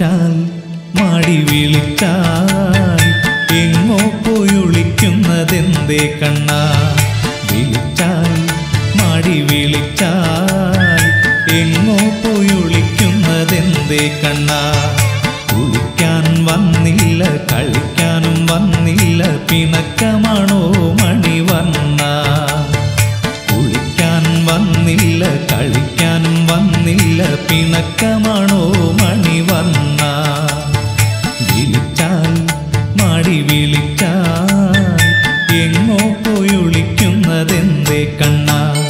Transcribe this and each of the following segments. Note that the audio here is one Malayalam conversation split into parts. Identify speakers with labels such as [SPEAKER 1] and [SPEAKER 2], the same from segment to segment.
[SPEAKER 1] വിളിച്ചാൽ മാടി വിളിച്ചാൽ എങ്ങോ പോയൊളിക്കുന്നതെന്തേ കണ്ണ വിളിച്ചാൽ മാടി വിളിച്ചാൽ എങ്ങോ പോയൊളിക്കുന്നതെന്തേ കണ്ണ കുളിക്കാൻ വന്നില്ല കളിക്കാനും വന്നില്ല പിണക്കമാണോ മണിവർണ്ണ കുളിക്കാൻ വന്നില്ല കളിക്കാനും വന്നില്ല പിണക്കമാണോ മണിവർണ്ണ വിളിച്ചാൽ മാടി വിളിച്ചാൽ എങ്ങോ പോയൊളിക്കുന്നതെന്തേ കണ്ണ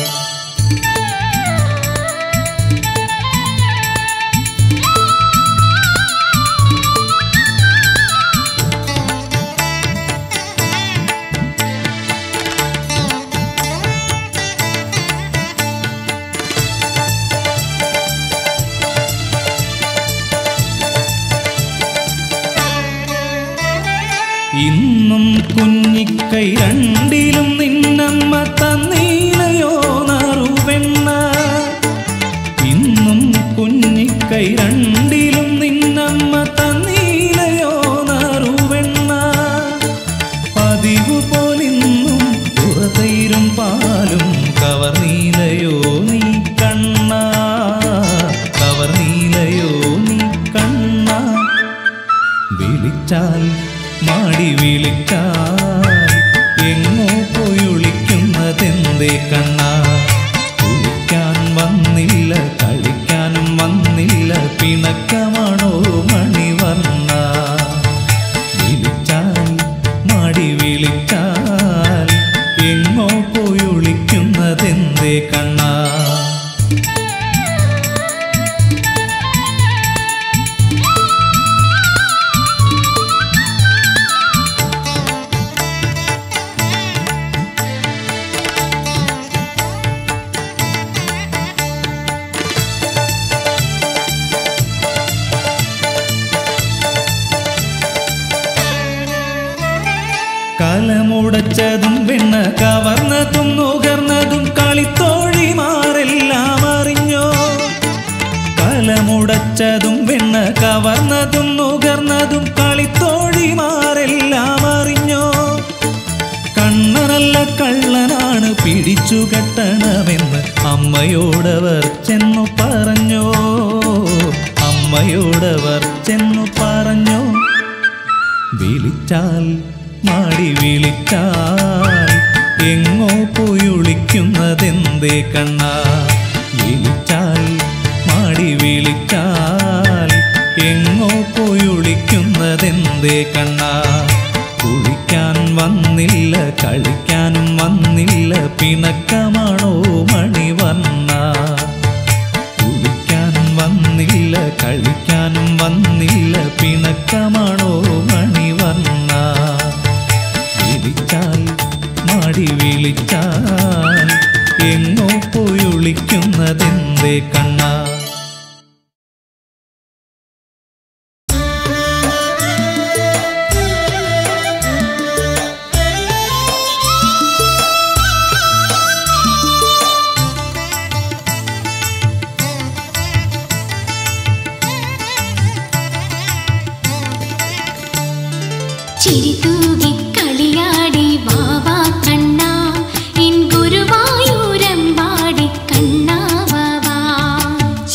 [SPEAKER 1] ഇന്നും കുഞ്ഞിക്കൈ രണ്ടിലും നിന്നമ്മ തന്നീലയോ നറുവെണ്ണ ഇന്നും കുഞ്ഞിക്കൈ രണ്ടിലും നിന്നമ്മ തന്നീലയോ നറുവെണ്ണ പതിവ് പോലിന്നും പുറതൈരും പാലും കവർനീലയോ നീ കണ്ണ കവർനീലയോ നീ കണ്ണ വിളിച്ചാൽ മാടി വിളിച്ചാൽ എങ്ങോ പോയൊളിക്കുന്നതെന്തേ കണ്ണ കുളിക്കാൻ വന്നില്ല കളിക്കാനും വന്നില്ല പിണക്കമാണോ മണിവർണ്ണ വിളിച്ചാൽ മാടി വിളിച്ചാൽ എങ്ങോ പോയൊളിക്കുന്നതെന്തേ കണ്ണ കലമുടച്ചതും വെണ്ണ കവർന്നതും നുകർന്നതും കളിത്തോഴിമാരെല്ലാം അറിഞ്ഞോ കലമുടച്ചതും വെണ്ണ കവർന്നതും നുകർന്നതും കളിത്തോഴിമാരെല്ലാം അറിഞ്ഞോ കണ്ണനല്ല കള്ളനാണ് പിടിച്ചു കെട്ടണമെന്ന് അമ്മയോടവർ ചെന്നു പറഞ്ഞോ അമ്മയോടവർ ചെന്നു പറഞ്ഞോ വിളിച്ചാൽ മാടി വിളിച്ചാൽ എങ്ങോ പോയൊളിക്കുന്നതെന്തേ കണ്ണ വിളിച്ചാൽ മാടി വിളിച്ചാൽ എങ്ങോ പോയൊളിക്കുന്നതെന്തേ കണ്ണ കുളിക്കാൻ വന്നില്ല കളിക്കാനും വന്നില്ല പിണക്കമാണോ മണിവർണ്ണ കുളിക്കാൻ വന്നില്ല കളിക്കാനും വന്നില്ല പിണക്കമാണോ മണിവർണ്ണ വിളിച്ചാൽ മാടി വിളിച്ചാൽ എങ്ങോ പോയൊളിക്കുന്നതെന്തേ കണ്ണ
[SPEAKER 2] ചിരിതൂകി കളിയാടി വാവാ കണ്ണാ എൻ ഗുരുവായൂരമ്പാടി കണ്ണാ വാവാ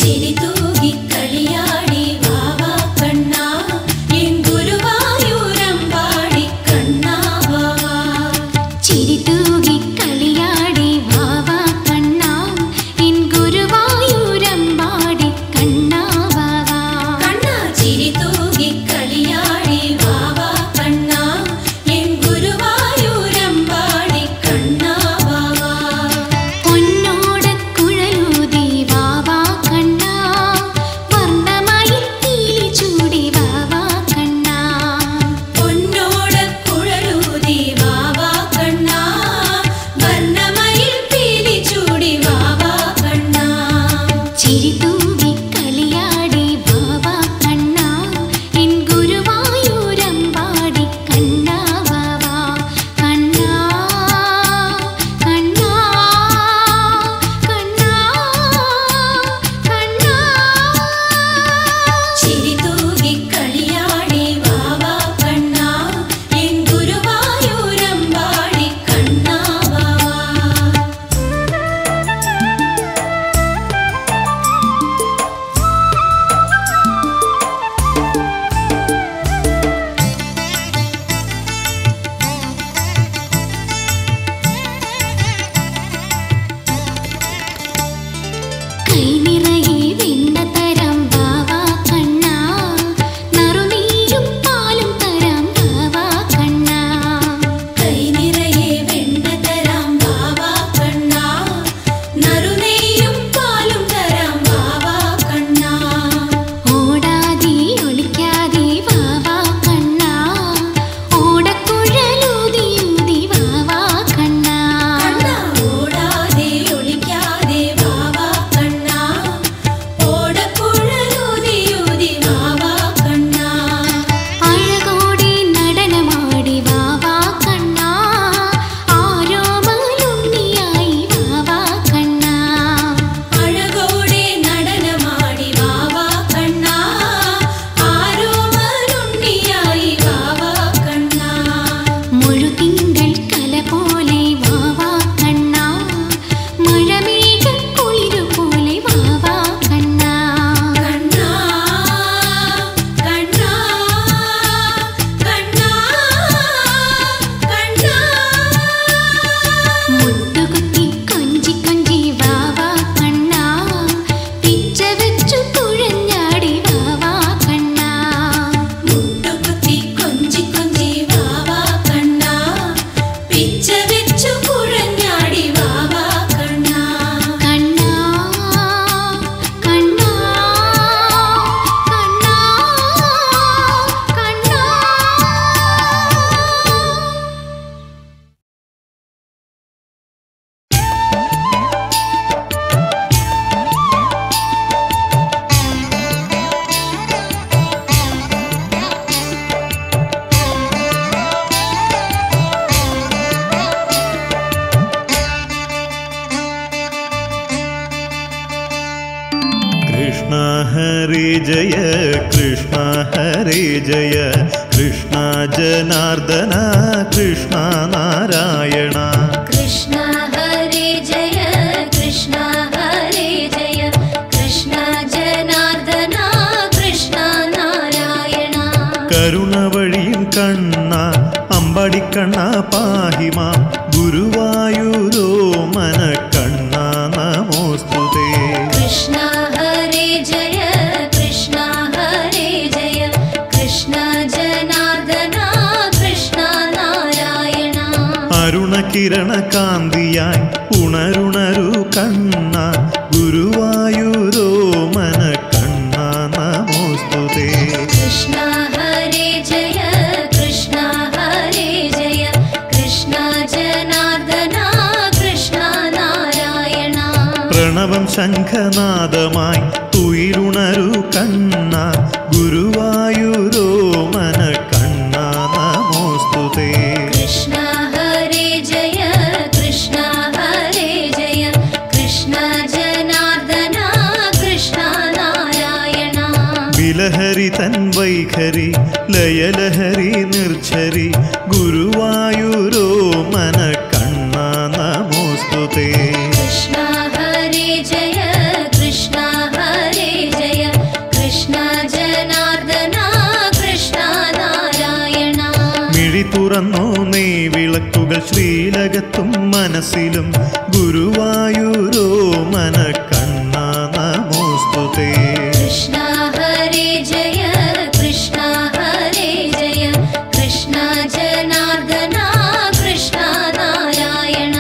[SPEAKER 3] കൃഷ്ണ ഹരേ ജയ കൃഷ്ണ ഹരേ ജയ കൃഷ്ണ ജനാർദ്ദന കൃഷ്ണ നാരായണ
[SPEAKER 2] കൃഷ്ണ ഹരേ ജയ കൃഷ്ണ ഹരേ ജയ കൃഷ്ണ ജനാർദ്ദന കൃഷ്ണ നാരായണ
[SPEAKER 3] കരുണ വഴിയും കണ്ണ അമ്പടിക്കണ്ണ പാഹിമ ഗുരുവായൂരോ മന കണ്ണ നമോസ്തുതേ
[SPEAKER 2] കൃഷ്ണ ഹരേ ജയ കൃഷ്ണ ഹരേ ജയ കൃഷ്ണ ജനാർദ്ദന കൃഷ്ണ നാരായണ
[SPEAKER 3] അരുണകിരണ കാന്തിയായി ഉണരുണരു കണ്ണ ഗുരുവായൂരോ മന കണ്ണ നമോസ്തുതേ
[SPEAKER 2] കൃഷ്ണ ഹരേ ജയ കൃഷ്ണ ഹരേ ജയ കൃഷ്ണ ജനാർദ്ദന കൃഷ്ണ നാരായണ
[SPEAKER 3] പ്രണവം ശംഖനാദമായി തുയിലുണരു കണ്ണ ഗുരുവായൂരോ മന കണ്ണ നമോസ്തുതേ
[SPEAKER 2] കൃഷ്ണ ഹരേ ജയ കൃഷ്ണ ഹരേ ജയ കൃഷ്ണ ജനാർദ്ദന കൃഷ്ണ നാരായണ
[SPEAKER 3] വിലഹരി തൻ വൈഖരി ലയലഹരി നിർഝരി ഗുരുവായൂരോ മന കണ്ണ നമോസ്തുതേ
[SPEAKER 2] കൃഷ്ണ ഹരേ ജയ കൃഷ്ണ ഹരേ ജയ കൃഷ്ണ ജനാർദ്ദന കൃഷ്ണ നാരായണ
[SPEAKER 3] മിഴി തുറന്നോ നീ വിളക്കുകൾ ശ്രീലകത്തും മനസ്സിലും ഗുരുവായൂരോ മന കണ്ണ നമോസ്തുതേ
[SPEAKER 2] കൃഷ്ണ ഹരേ ജയ കൃഷ്ണ ഹരേ ജയ കൃഷ്ണ ജനാർദ്ദന കൃഷ്ണ നാരായണ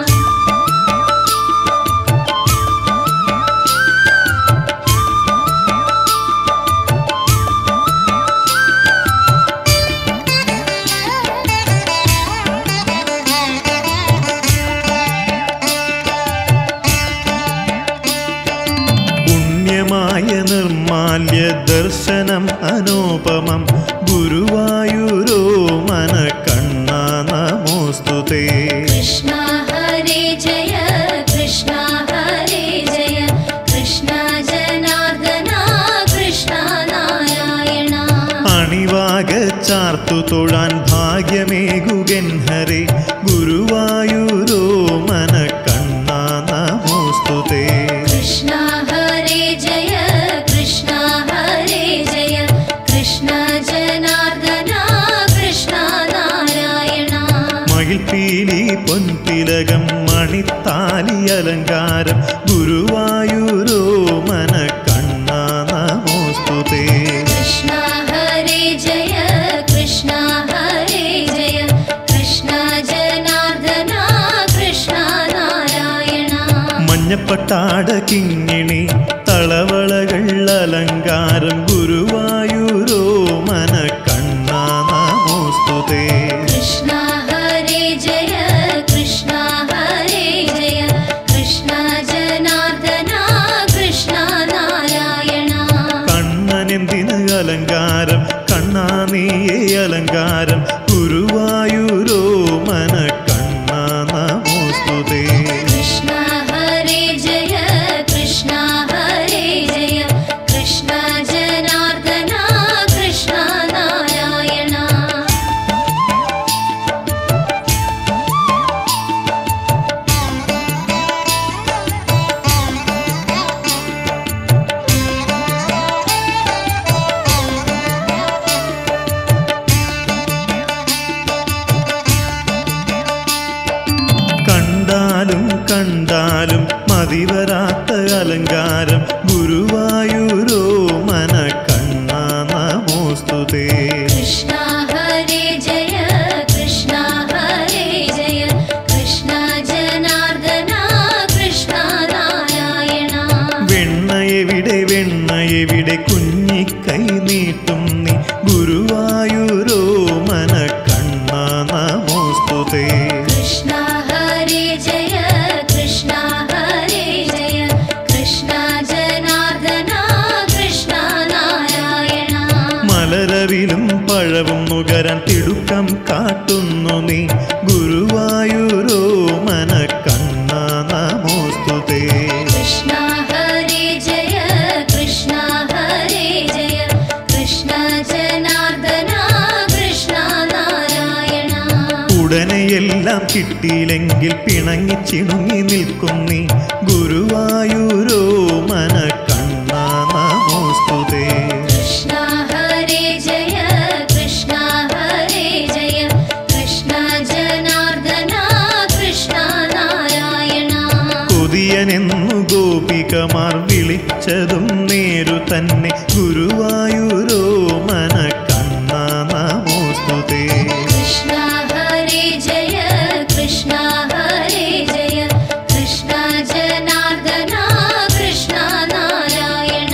[SPEAKER 3] പുണ്യമായ നിർമാല്യ ദർശനം അനോപമം ഗുരുവായൂരോ മന കണ്ണ നമോസ്തുതേ
[SPEAKER 2] കൃഷ്ണ ഹരേ ജയ കൃഷ്ണ ഹരേ ജയ കൃഷ്ണ ജനാർദ്ദന കൃഷ്ണ നാരായണ
[SPEAKER 3] അണിവാക ചാർത്തു തൊഴാൻ ഭാഗ്യമേകുകൻ ഹരേ ഗുരുവായൂരോ മന കണ്ണ നമോസ്തുതേ
[SPEAKER 2] കൃഷ്ണ ഹരേ ജയ കൃഷ്ണ ഹരേ ജയ കൃഷ്ണ ജനാർദ്ദന കൃഷ്ണ നാരായണ
[SPEAKER 3] മയിൽപീലി പൊൻതിലകം മണിത്താലി അലങ്കാരം ഗുരുവായൂരോ മന കണ്ണ നമോസ്തുതേ
[SPEAKER 2] കൃഷ്ണ ഹരേ ജയ കൃഷ്ണ ഹരേ ജയ കൃഷ്ണ ജനാർദ്ദന കൃഷ്ണ നാരായണ
[SPEAKER 3] മഞ്ഞപ്പട്ടാട കിങ്ങിണി തളവളകൾ അലങ്കാരം ഗുരുവായൂരോ മന കണ്ണ നമോസ്തുതേ
[SPEAKER 2] കൃഷ്ണ ഹരേ ജയ കൃഷ്ണ ഹരേ ജയ കൃഷ്ണ ജനാർദ്ദന കൃഷ്ണ നാരായണ
[SPEAKER 3] കണ്ണനെന്തിന് അലങ്കാരം കണ്ണാ നീയേ അലങ്കാരം ഗുരുവായൂരോ മന കണ്ണ നമോസ്തുതേ
[SPEAKER 2] കൃഷ്ണ ഹരേ ജയ കൃഷ്ണ ഹരേ ജയ കൃഷ്ണ ജനാർദ്ദന കൃഷ്ണ നാരായണ
[SPEAKER 3] കണ്ടാലും കണ്ടാലും മതിവരാത്ത അലങ്കാരം ഗുരുവായൂരോ മന കണ്ണ നമോസ്തുതേ
[SPEAKER 2] കൃഷ്ണ ഹരേ ജയ കൃഷ്ണ ഹരേ ജയ കൃഷ്ണ ജനാർദ്ദന കൃഷ്ണ നാരായണ
[SPEAKER 3] വെണ്ണയെവിടെ വെണ്ണയെവിടെ കുഞ്ഞിക്കൈ നീട്ടും നീ ഗുരുവായൂരോ മന കണ്ണ നമോസ്തുതേ
[SPEAKER 2] കൃഷ്ണ ഹരേ ജയ കൃഷ്ണ ഹരേ ജയ കൃഷ്ണ ജനാർദ്ദന കൃഷ്ണ നാരായണ
[SPEAKER 3] മലരവിലും പഴവും നുകരാൻ തിടുക്കം കാട്ടുന്നു നീ ഗുരുവായൂരോ മന കണ്ണ നമോസ്തുതേ
[SPEAKER 2] കൃഷ്ണ ഹരേ ജയ കൃഷ്ണ
[SPEAKER 3] കിട്ടിയില്ലെങ്കിൽ പിണങ്ങി ചിണുങ്ങി നിൽക്കും നീ ഗുരുവായൂരോ മന കണ്ണ നമോസ്തുതേ
[SPEAKER 2] कृष्ण हरे जय कृष्ण हरे जय कृष्ण जनार्दन कृष्ण नारायण
[SPEAKER 3] കൊതിയനെന്നു ഗോപികമാർ വിളിച്ചതും നേരു തന്നെ ഗുരുവായൂരോ മന കണ്ണ നമോസ്തുതേ
[SPEAKER 2] कृष्ण हरे जय कृष्ण हरे जय कृष्ण जनार्दन कृष्ण नारायण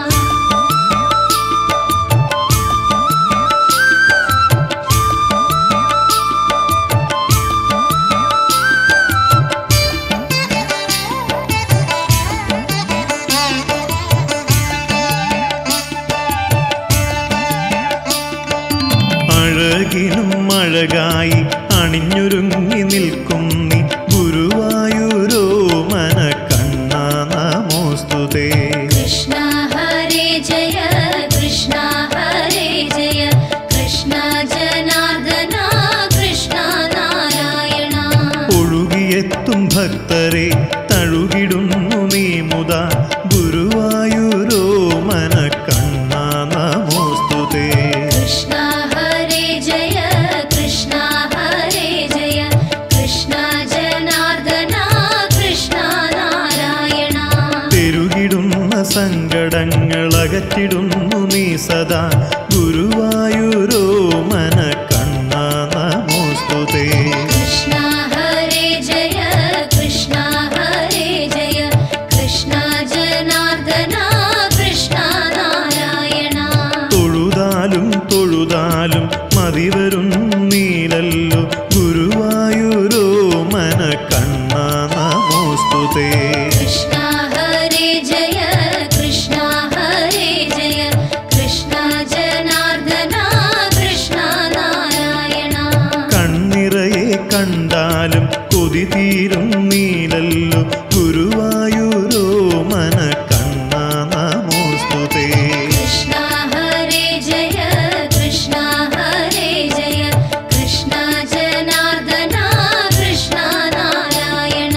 [SPEAKER 3] അഴകിനും അഴകായി അണിഞ്ഞൊരുങ്ങി നിൽക്കും നീ ഗുരുവായൂരോ മന കണ്ണ നമോസ്തുതേ
[SPEAKER 2] कृष्ण हरे जय कृष्ण हरे जय कृष्ण जनार्दन कृष्ण नारायण
[SPEAKER 3] ഒഴുകിയെത്തും ഭക്തരെ തഴുകിടുന്നു നീ മുത ഗുരുവായൂരോ മന കണ്ണ നമോസ്തുതേ
[SPEAKER 2] कृष्ण हरे जय कृष्ण हरे जय कृष्ण जनार्दन कृष्ण नारायण
[SPEAKER 3] തെരുകിടുന്ന സങ്കടങ്ങൾ അകറ്റിടുന്നു നീ സദാ ഗുരുവായൂരോ മന കണ്ണ നമോസ്തുതേ
[SPEAKER 2] कृष्ण हरे जय कृष्ण हरे जय कृष्ण जनार्दन कृष्ण नारायण
[SPEAKER 3] തൊഴുതാലും തൊഴുതാലും മതിവരും നീലല്ലോ ഗുരുവായൂരോ മന കണ്ണ നമോസ്തുതേ
[SPEAKER 2] कृष्ण हरे जय कृष्ण हरे जय कृष्ण जनार्दन कृष्ण नारायण
[SPEAKER 3] കണ്ണിറയെ കണ്ടാലും കൊതി തീരും നീലല്ലോ ഗുരുവായൂരോ മന കണ്ണ നമോസ്തുതേ
[SPEAKER 2] कृष्ण हरे जय कृष्ण हरे जय कृष्ण जनार्दन कृष्ण नारायण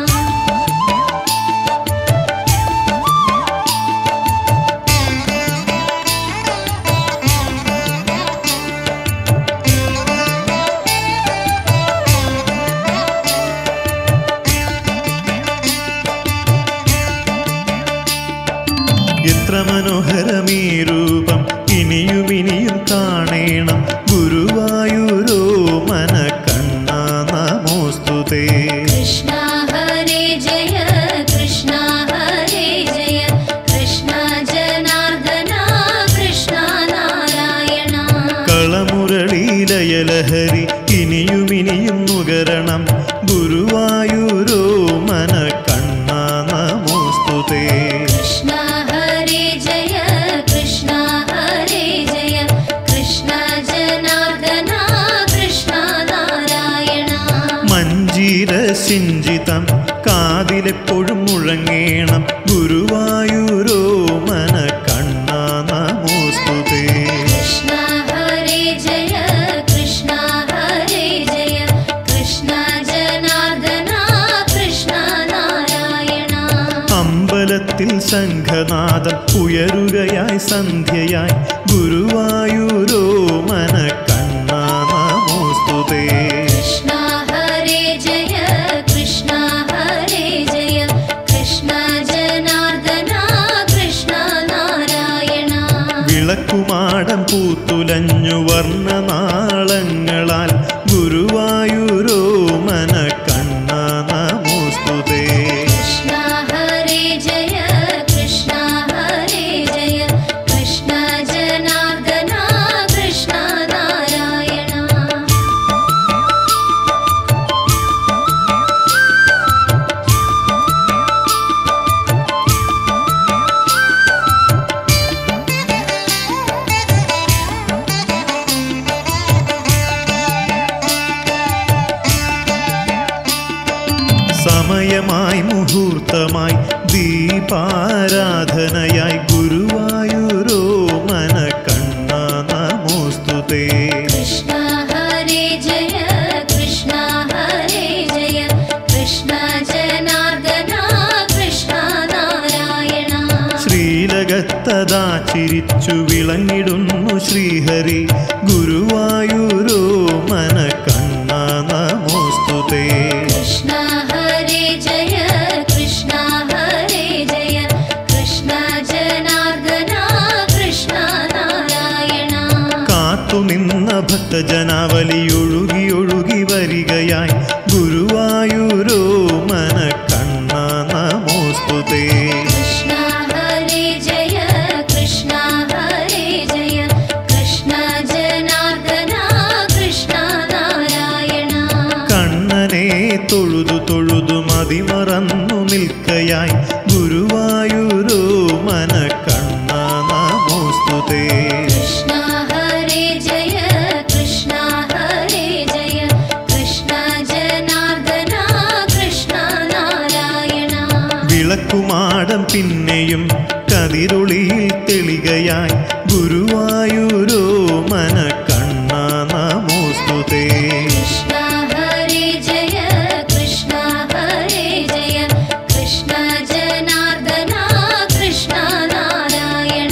[SPEAKER 3] എത്ര മനോഹരമീ രൂപം ഇനിയും ഇനിയും കാണേണം ഗുരുവായൂരോ മന കണ്ണ നമോസ്തുതേ
[SPEAKER 2] कृष्ण हरे जय कृष्ण हरे जय कृष्ण जनार्दन कृष्ण नारायण
[SPEAKER 3] കളമുരളീലയലഹരി ഇനിയും ഇനിയും നുകരണം ഗുരുവായൂരോ മന കണ്ണ നമോസ്തുതേ
[SPEAKER 2] कृष्ण हरे जय कृष्ण हरे जय कृष्ण जनार्दन कृष्ण नारायण
[SPEAKER 3] മഞ്ജീര സിഞ്ചിതം കാതിലെപ്പോഴും മുഴങ്ങേണം ഗുരുവായൂരോ മന കണ്ണ നമോസ്തുതേ
[SPEAKER 2] कृष्ण हरे जय कृष्ण हरे जय कृष्ण जनार्दन कृष्ण नारायण
[SPEAKER 3] അമ്പലത്തിൽ ശംഖനാദം ഉയരുകയായി സന്ധ്യയായി ഗുരുവായൂരോ മന കണ്ണ നമോസ്തുതേ
[SPEAKER 2] कृष्ण हरे जय कृष्ण हरे जय कृष्ण जनार्दन कृष्ण नारायण
[SPEAKER 3] വിളക്കുമാടം പൂത്തുലഞ്ഞു വർണ്ണനാളങ്ങളാൽ ഗുരുവായൂരോ മന കണ്ണ നമോസ്തുതേ
[SPEAKER 2] कृष्ण हरे जय कृष्ण हरे जय कृष्ण जनार्दन कृष्ण नारायण
[SPEAKER 3] സമയമായി മുഹൂർത്തമായി ദീപാരാധനയായി ഗുരുവായൂരോ മന കണ്ണ നമോസ്തുതേ
[SPEAKER 2] कृष्ण हरे जय कृष्ण हरे
[SPEAKER 3] അടുത്തതാ ചിരിച്ചു വിളങ്ങിടുന്നു ശ്രീഹരി ഗുരുവായൂരോ മന കണ്ണ നമോസ്തുതേ
[SPEAKER 2] कृष्ण हरे जय कृष्ण हरे जय कृष्ण जनार्दना कृष्ण नारायण
[SPEAKER 3] കാത്തുനിന്ന ഭക്തജനാവലി ഒഴുകി ഒഴുകി വരികയായി ഗുരുവായൂരോ മന കണ്ണ നമോസ്തുതേ
[SPEAKER 2] कृष्ण हरे जय कृष्ण हरे जय कृष्ण जनार्दना कृष्ण नारायण
[SPEAKER 3] കണ്ണനെ തൊഴുതു തൊഴുതു മതിമറന്നു നിൽക്കയായി ഗുരുവായൂരോ മന കണ്ണ നമോസ്തുതേ
[SPEAKER 2] कृष्ण हरे जय कृष्ण हरे जय कृष्ण जनार्दना कृष्ण नारायण
[SPEAKER 3] വിളക്കുമാടം പിന്നെയും കതിരൊളിയിൽ തെളികയായി ഗുരുവായൂരോ മന കണ്ണ നമോസ്തുതേ
[SPEAKER 2] कृष्ण हरे जय कृष्ण हरे जय कृष्ण जनार्दना कृष्ण नारायण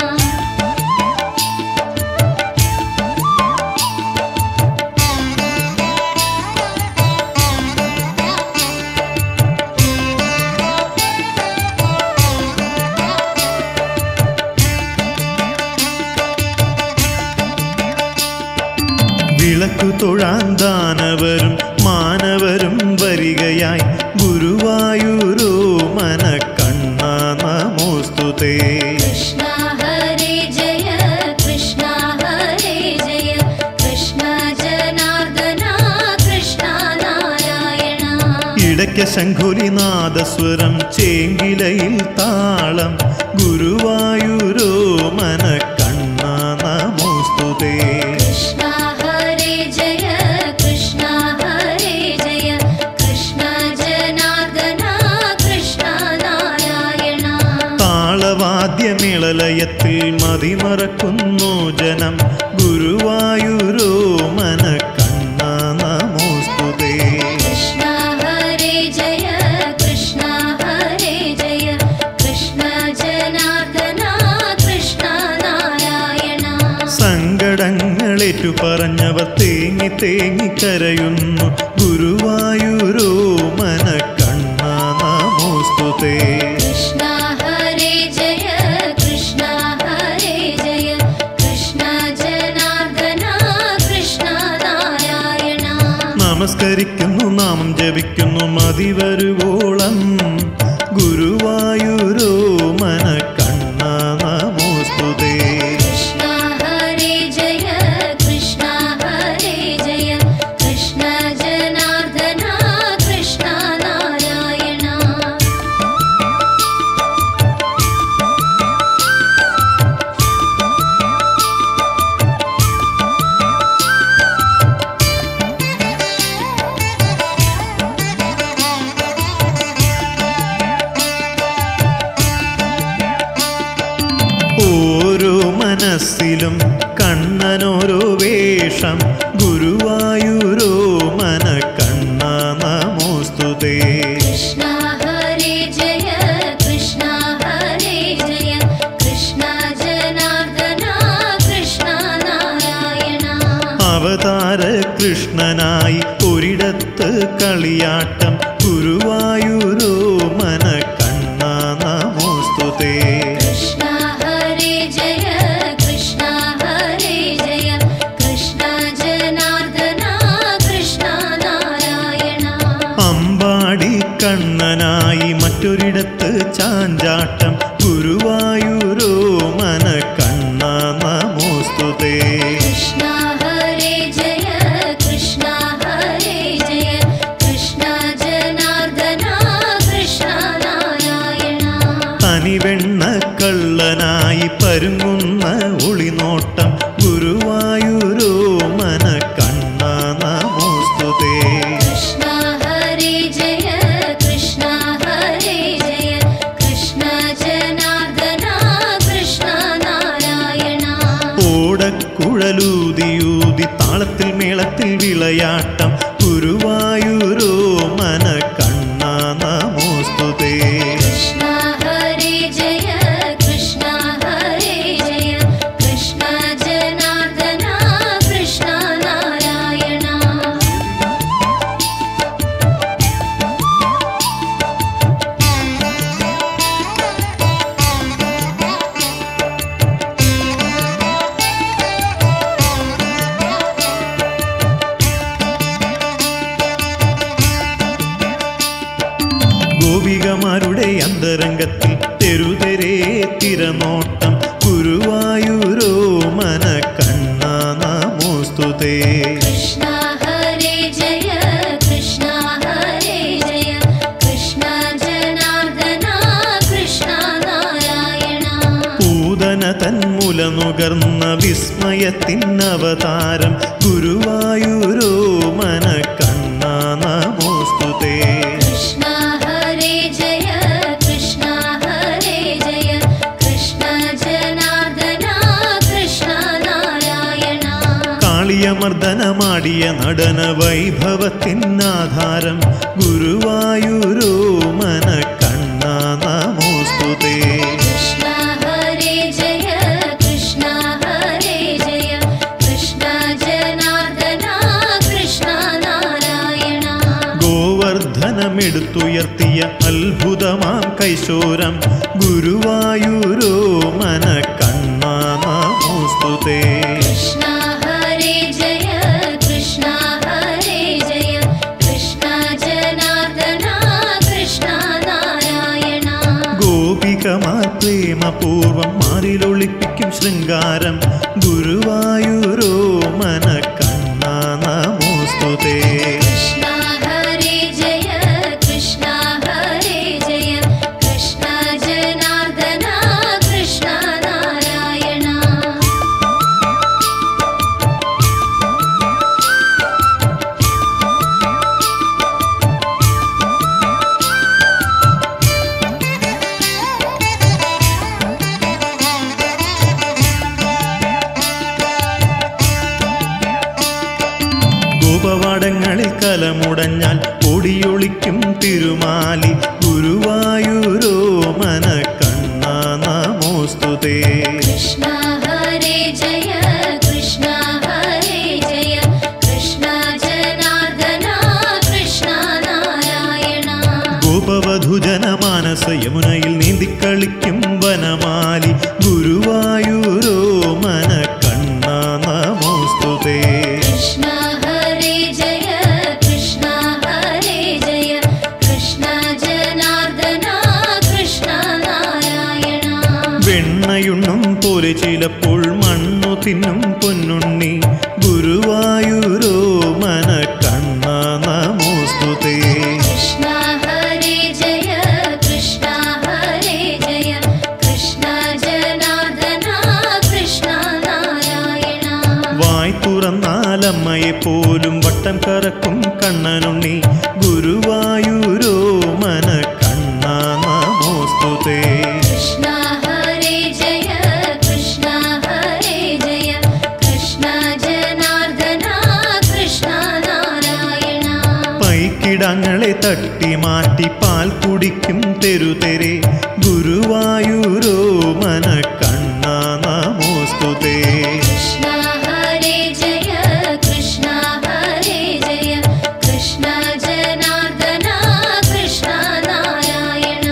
[SPEAKER 3] വിളക്കു തൊഴാൻ ദാനവരും മാനവരും വരികയായി ഗുരുവായൂരോ മന കണ്ണ നമോസ്തുതേ
[SPEAKER 2] कृष्ण हरे जय कृष्ण हरे जय कृष्ण जनार्दना कृष्ण नारायण
[SPEAKER 3] ഇടയ്ക്ക ശംഖുലിനാദസ്വരം ചേങ്കിലയിൽ താളം ഗുരുവായൂരോ മന കണ്ണ നമോസ്തുതേ
[SPEAKER 2] कृष्ण हरे जय कृष्ण हरे जय कृष्ण जनार्दना कृष्ण नारायण
[SPEAKER 3] താളവാദ്യമേളലയത്തിൽ മതിമറക്കുന്നു ജനം ഗുരുവായൂരോ മന കണ്ണ നമോസ്തുതേ
[SPEAKER 2] कृष्ण हरे जय कृष्ण हरे जय कृष्ण जनार्दना कृष्ण नारायण
[SPEAKER 3] സങ്കടങ്ങളേറ്റു പറഞ്ഞവർ തേങ്ങി തേങ്ങി കരയുന്നു ഗുരുവായൂരോ മന കണ്ണ നമോസ്തുതേ
[SPEAKER 2] कृष्ण हरे जय कृष्ण हरे जय कृष्ण जनार्दना कृष्ण नारायण
[SPEAKER 3] നമസ്കരിക്കുന്നു നാമം ജപിക്കുന്നു മതി വരുവോളം ഗുരുവായൂരോ മന കണ്ണ നമോസ്തുതേ
[SPEAKER 2] कृष्ण हरे जय कृष्ण हरे जय कृष्ण जनार्दना कृष्ण नारायण
[SPEAKER 3] ഓരോ മനസ്സിലും കണ്ണനോരോ വേഷം ഗുരുവായൂരോ മന കണ്ണ നമോസ്തുതേ
[SPEAKER 2] कृष्ण हरे जय कृष्ण हरे जय कृष्ण जनार्दना कृष्ण नारायण
[SPEAKER 3] അവതാര കൃഷ്ണനായി ഒരിടത്ത് കളിയാട്ടം ഗുരുവായൂരോ മന കണ്ണ നമോസ്തുതേ
[SPEAKER 2] कृष्ण हरे जय कृष्ण हरे जय कृष्ण जनार्दना कृष्ण नारायण
[SPEAKER 3] അമ്പാടി കണ്ണനായി മറ്റൊരിടത്ത് ചാഞ്ചാട്ടം ഗുരുവായൂരോ മന കണ്ണ നമോസ്തുതേ
[SPEAKER 2] कृष्ण हरे जय कृष्ण हरे जय कृष्ण जनार्दना कृष्ण नारायण
[SPEAKER 3] തനിവെണ്ണ കള്ളനായി പരുങ്ങുന്ന ഒളിനോട്ടം ഗുരുവായൂരോ മന കണ്ണ നമോസ്തുതേ
[SPEAKER 2] कृष्ण हरे जय कृष्ण हरे जय कृष्ण जनार्दना कृष्ण नारायण
[SPEAKER 3] ഓടക്കുഴലൂതിയൂതി താളത്തിൽ മേളത്തിൽ വിളയാട്ടം ഗുരുവായൂരോ മന കണ്ണ നമോസ്തുതേ
[SPEAKER 2] कृष्ण हरे जय कृष्ण
[SPEAKER 3] അന്തരംഗത്തിൽ തെരുതെരേ തിരനോട്ടം ഗുരുവായൂരോ മന കണ്ണ നമോസ്തുതേ
[SPEAKER 2] कृष्ण हरे जय कृष्ण हरे जय कृष्ण जनार्दना कृष्ण नारायण
[SPEAKER 3] പൂതന തന്മുല നുകർന്ന വിസ്മയത്തിനവതാരം ഗുരുവായൂരോ മന കണ്ണ നമോസ്തുതേ
[SPEAKER 2] कृष्ण हरे जय कृष्ण हरे जय कृष्ण जनार्दना कृष्ण नारायण
[SPEAKER 3] കാളിയമർദ്ദനമാടിയ നടന വൈഭവത്തിനാധാരം ഗുരുവായൂരോ മന കണ്ണ നമോസ്തുതേ
[SPEAKER 2] कृष्ण हरे जय कृष्ण हरे जय कृष्ण जनार्दना कृष्ण नारायण
[SPEAKER 3] ഗോവർദ്ധനമെടുത്തുയർത്തിയ അത്ഭുതമാം കൈശോരം ഗുരുവായൂരോ മന കണ്ണ നമോസ്തുതേ
[SPEAKER 2] कृष्ण हरे जय कृष्ण हरे जय कृष्ण जनार्दना कृष्ण नारायण
[SPEAKER 3] ഗോപികമാർ പ്രേമപൂർവം മാറിലൊളിപ്പിക്കും ശൃംഗാരം ഗുരുവായൂരോ മന കണ്ണ നമോസ്തുതേ
[SPEAKER 2] कृष्ण हरे जय कृष्ण हरे जय कृष्ण जनार्दना कृष्ण नारायण
[SPEAKER 3] ഗോപവാടങ്ങളിൽ കലമുടഞ്ഞാൽ പൊടിയൊളിക്കും തിരുമാലി ഗുരുവായൂരോ മന കണ്ണ നമോസ്തുതേ
[SPEAKER 2] कृष्ण हरे जय कृष्ण हरे जय कृष्ण जनार्दना कृष्ण नारायण
[SPEAKER 3] ഗോപവധുജനമാനസ യമുനയിൽ നീന്തിക്കളിക്കും വനമാലി ഗുരുവായൂരോ മന കണ്ണ നമോസ്തുതേ
[SPEAKER 2] कृष्ण हरे जय कृष्ण हरे जय कृष्ण जनार्दना कृष्ण नारायण
[SPEAKER 3] വെണ്ണയുണ്ണും പോലെ ചിലപ്പോൾ മണ്ണു തിന്നും പൊന്നുണ്ണി ഗുരുവായൂരോ മന കണ്ണ നമോസ്തുതേ
[SPEAKER 2] कृष्ण हरे जय कृष्ण हरे जय कृष्ण जनार्दना कृष्ण नारायण
[SPEAKER 3] വായ് തുറന്നാലമ്മയെ പോലും വട്ടം കറക്കും കണ്ണനുണ്ണി ഗുരുവായൂരോ മന കണ്ണ നമോസ്തുതേ
[SPEAKER 2] कृष्ण हरे जय कृष्ण हरे जय कृष्ण जनार्दना कृष्ण नारायण
[SPEAKER 3] പൈക്കിടങ്ങളെ തട്ടി മാറ്റി പാൽ കുടിക്കും തെരുതെരെ ഗുരുവായൂരോ മന കണ്ണ നമോസ്തുതേ
[SPEAKER 2] कृष्ण हरे जय कृष्ण हरे जय कृष्ण जनार्दना कृष्ण नारायण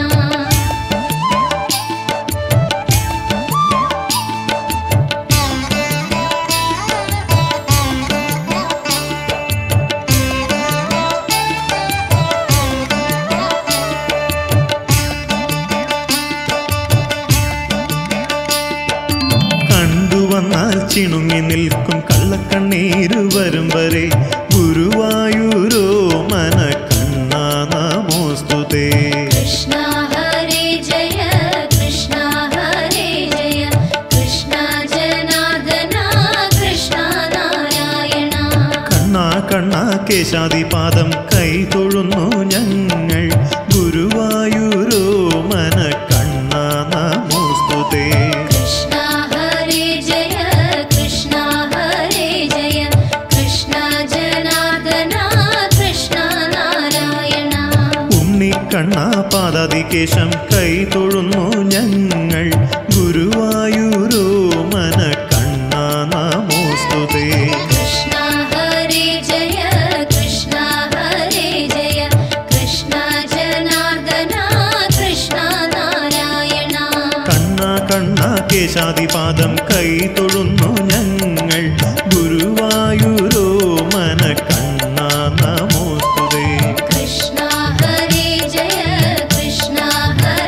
[SPEAKER 3] കണ്ടുവന്നാൽ ചിണുങ്ങി നിൽക്കും കള്ളക്കണ്ണീര് വരും വരെ ഗുരുവായൂരോ മന കണ്ണ നമോസ്തുതേ
[SPEAKER 2] कृष्ण हरे जय कृष्ण हरे जय कृष्ण जनार्दना कृष्ण नारायण
[SPEAKER 3] കണ്ണാ കണ്ണാ കേശാദിപാദം കൈ തൊഴുന്നു ഞങ്ങൾ ഗുരുവായൂരോ മന കണ്ണ നമോസ്തുതേ
[SPEAKER 2] कृष्ण हरे जय कृष्ण हरे जय कृष्ण जनार्दना कृष्ण नारायण
[SPEAKER 3] ഉണ്ണിക്കണ്ണാ പാദാതികേശം കൈ തൊഴുന്നു ഞങ്ങൾ ഗുരുവായൂരോ മന കണ്ണ നമോസ്തുതേ
[SPEAKER 2] कृष्ण हरे जय कृष्ण हरे जय कृष्ण जनार्दना कृष्ण नारायण
[SPEAKER 3] കണ്ണാ കണ്ണാ കേശാദിപാദം കൈ തൊഴുന്നു ഞങ്ങൾ ഗുരുവായൂരോ മന കണ്ണ നമോസ്തുതേ
[SPEAKER 2] कृष्ण हरे जय कृष्ण हरे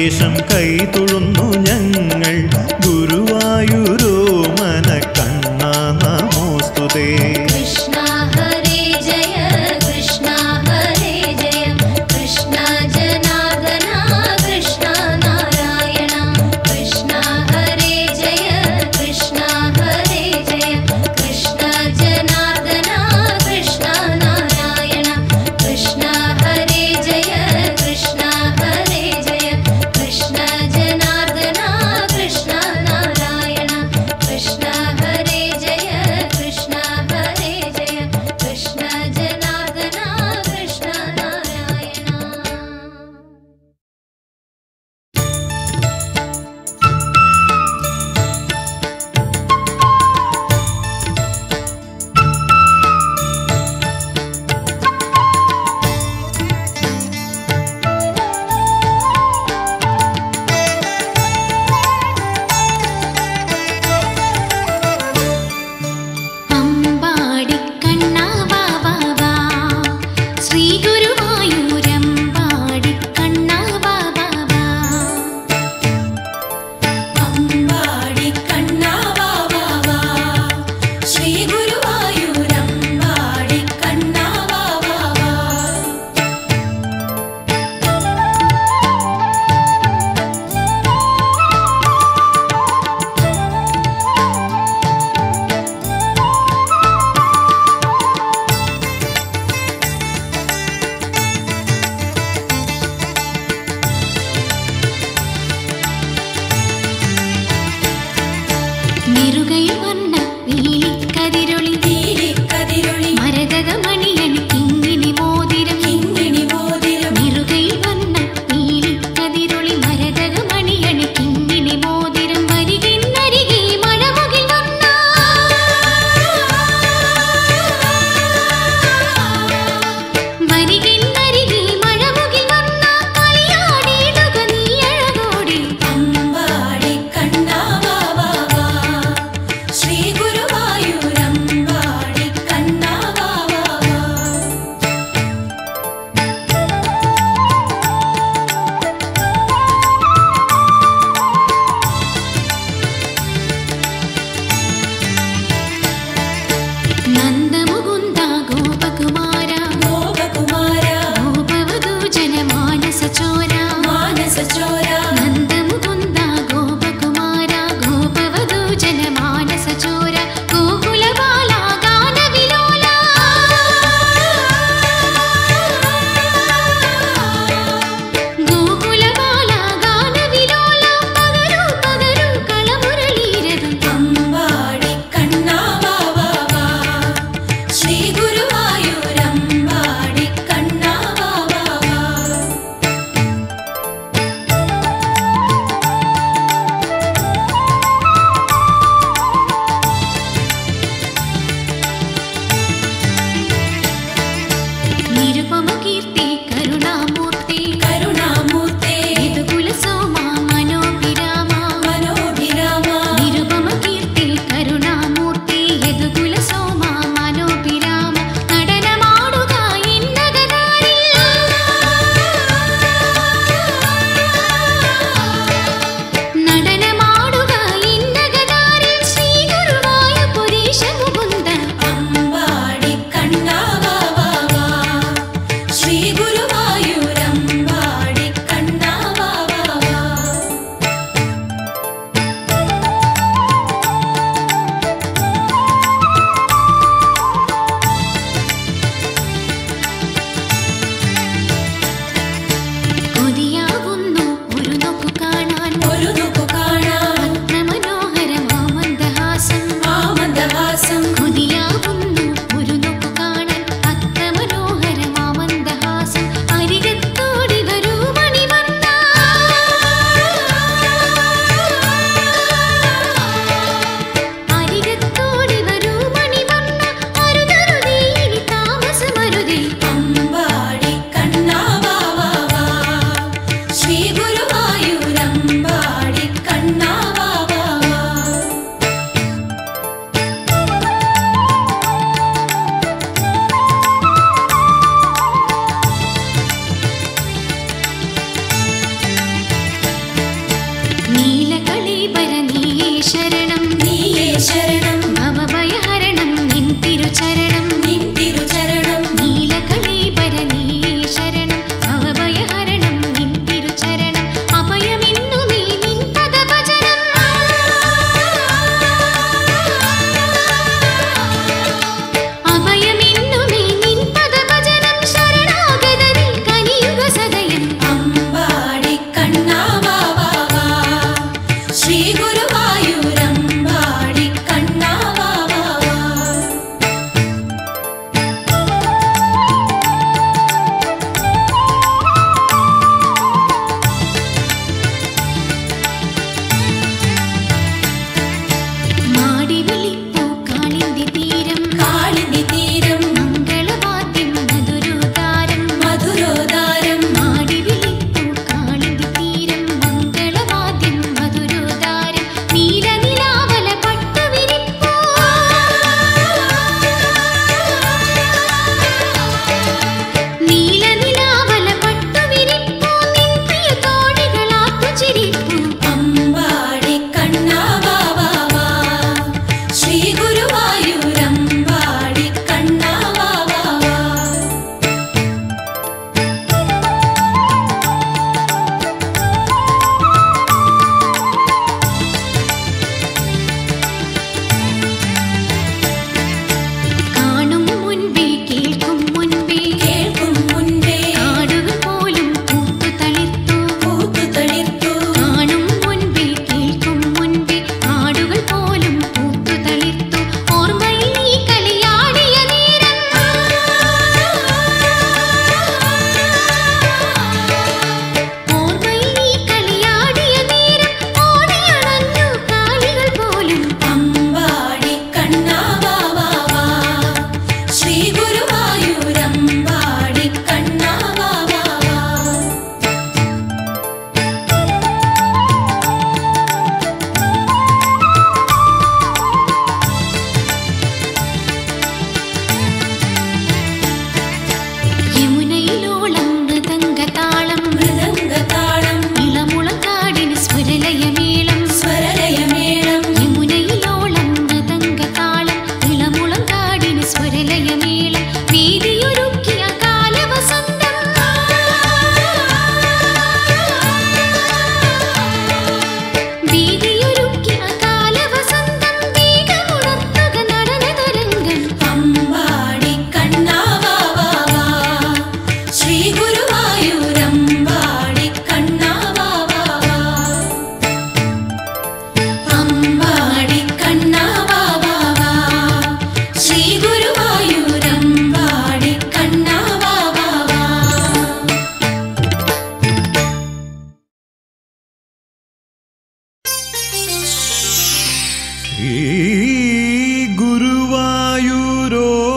[SPEAKER 3] കേശം കൈ തൊഴുന്നു ഞങ്ങൾ ഗുരുവായൂരോ മന കണ്ണ നമോസ്തുതേ
[SPEAKER 2] कृष्ण हरे जय कृष्ण हरे जय कृष्ण जनार्दना कृष्ण नारायण कृष्ण हरे जय कृष्ण हरे जय कृष्ण जनार्दना कृष्ण नारायण कृष्ण हरे जय कृष्ण हरे जय कृष्ण जनार्दना कृष्ण नारायण कृष्ण हरे जय कृष्ण हरे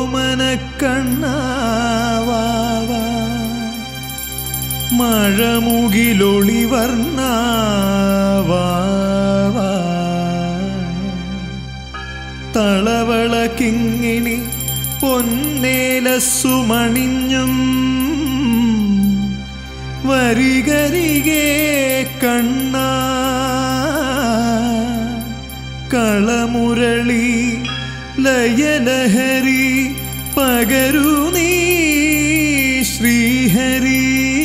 [SPEAKER 3] മനക്കണ്ണാവാവ മഴമുകിലൊളിവർണ്ണാവാവ തളവള കിങ്ങിണി പൊന്നേലസുമണിഞ്ഞും വരികരികെ കണ്ണ കളമുരളി ലയലഹരി പകരു നീ ശ്രീഹരി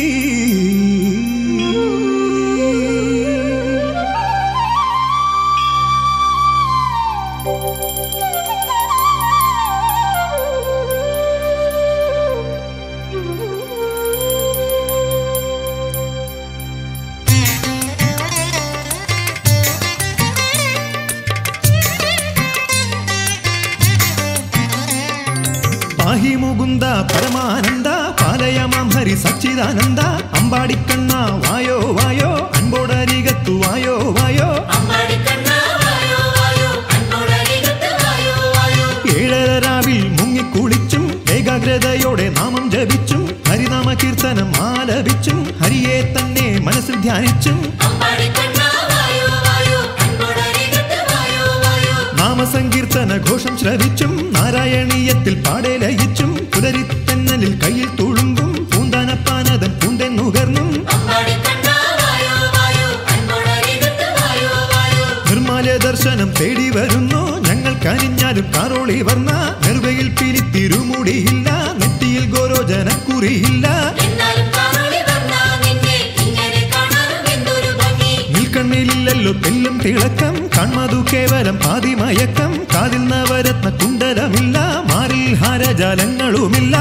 [SPEAKER 3] പാഹി മുകുന്ദ പരമാനന്ദ പാലയമാം ഹരി സച്ചിദാനന്ദ അമ്പാടിക്കണ്ണ വായോ വായോ അൻപോടരികത്തു വായോ വായോ ഏഴര രാവിൽ മുങ്ങിക്കുളിച്ചും ഏകാഗ്രതയോടെ നാമം ജപിച്ചും ഹരിനാമ കീർത്തനം ആലപിച്ചും ഹരിയെ തന്നെ മനസ്സിൽ ധ്യാനിച്ചും നാമസങ്കീർത്തന ഘോഷം ശ്രവിച്ചും നാരായണീയത്തിൽ പാടെ ലയിച്ചും പുലരിത്തെന്നലിൽ കയ്യിൽ തുളുമ്പും പൂന്താനപ്പാനതൻ പൂന്തൻ നുകർന്നും നിർമാല്യ ദർശനം തേടി വരുന്നു ഞങ്ങൾ കനിഞ്ഞാലും കാറോളി വർണ്ണ നെറുകയിൽ പിരിത്തിരുമുടിയില്ല നെറ്റിയിൽ ഗോരോജനക്കുറിയില്ല നിൽക്കണ്ണിലില്ലല്ലോ തെല്ലും തിളക്കം കൺമതു കേവലം പാതിമയക്കം കാതിൽ നവരത്ന കുണ്ടലമില്ല മാറിൽ ഹാരജാലങ്ങളുമില്ല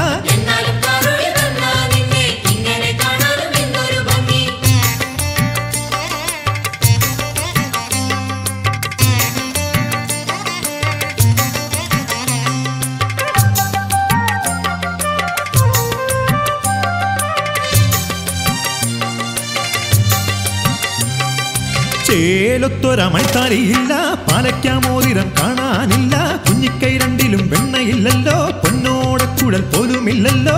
[SPEAKER 3] ചേലൊത്തൊരമൾത്താരിയില്ല പാലയ്ക്കാമോതിരം കാണാനില്ല കുഞ്ഞിക്കൈ രണ്ടിലും വെണ്ണയില്ലല്ലോ പൊന്നോടക്കുഴൽ പോലുമില്ലല്ലോ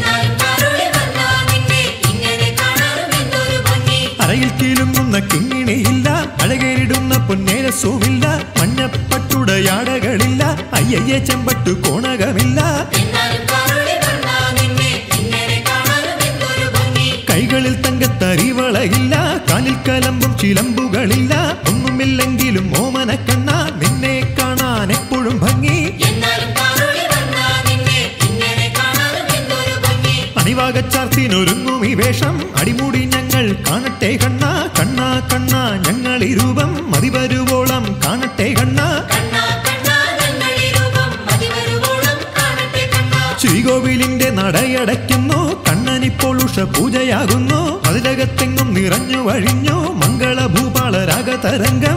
[SPEAKER 3] അരയിൽ കീലുങ്ങുന്ന കിങ്ങിണിയില്ല അഴകേരിടുന്ന പൊന്നേരസവുമില്ല മഞ്ഞപ്പട്ടുടയാടകളില്ല അയ്യയ്യ ചെമ്പട്ടു കോണകമില്ല കൈകളിൽ തങ്കത്തരിവളയില്ല കാലിൽ കലമ്പും ചിലമ്പുകളില്ല ഒന്നുമില്ലെങ്കിലും ഓമനക്കണ്ണ നിന്നെ കാണാൻ എപ്പോഴും ഭംഗി അണിവാകച്ചാർത്തിനൊരുങ്ങും ഈ വേഷം അടിമുടി ഞങ്ങൾ കാണട്ടെ കണ്ണ കണ്ണ കണ്ണ ഞങ്ങൾ ഈ രൂപം മതിവരുവോളം കാണട്ടെ കണ്ണ ശ്രീകോവിലിന്റെ നടയടയ്ക്കുന്നു കണ്ണനിപ്പോൾ ഉഷ പൂജയാകുന്നു അതിലകത്തെങ്ങും നിറഞ്ഞു വഴിഞ്ഞു മംഗളഭൂപാളരാഗ തരംഗം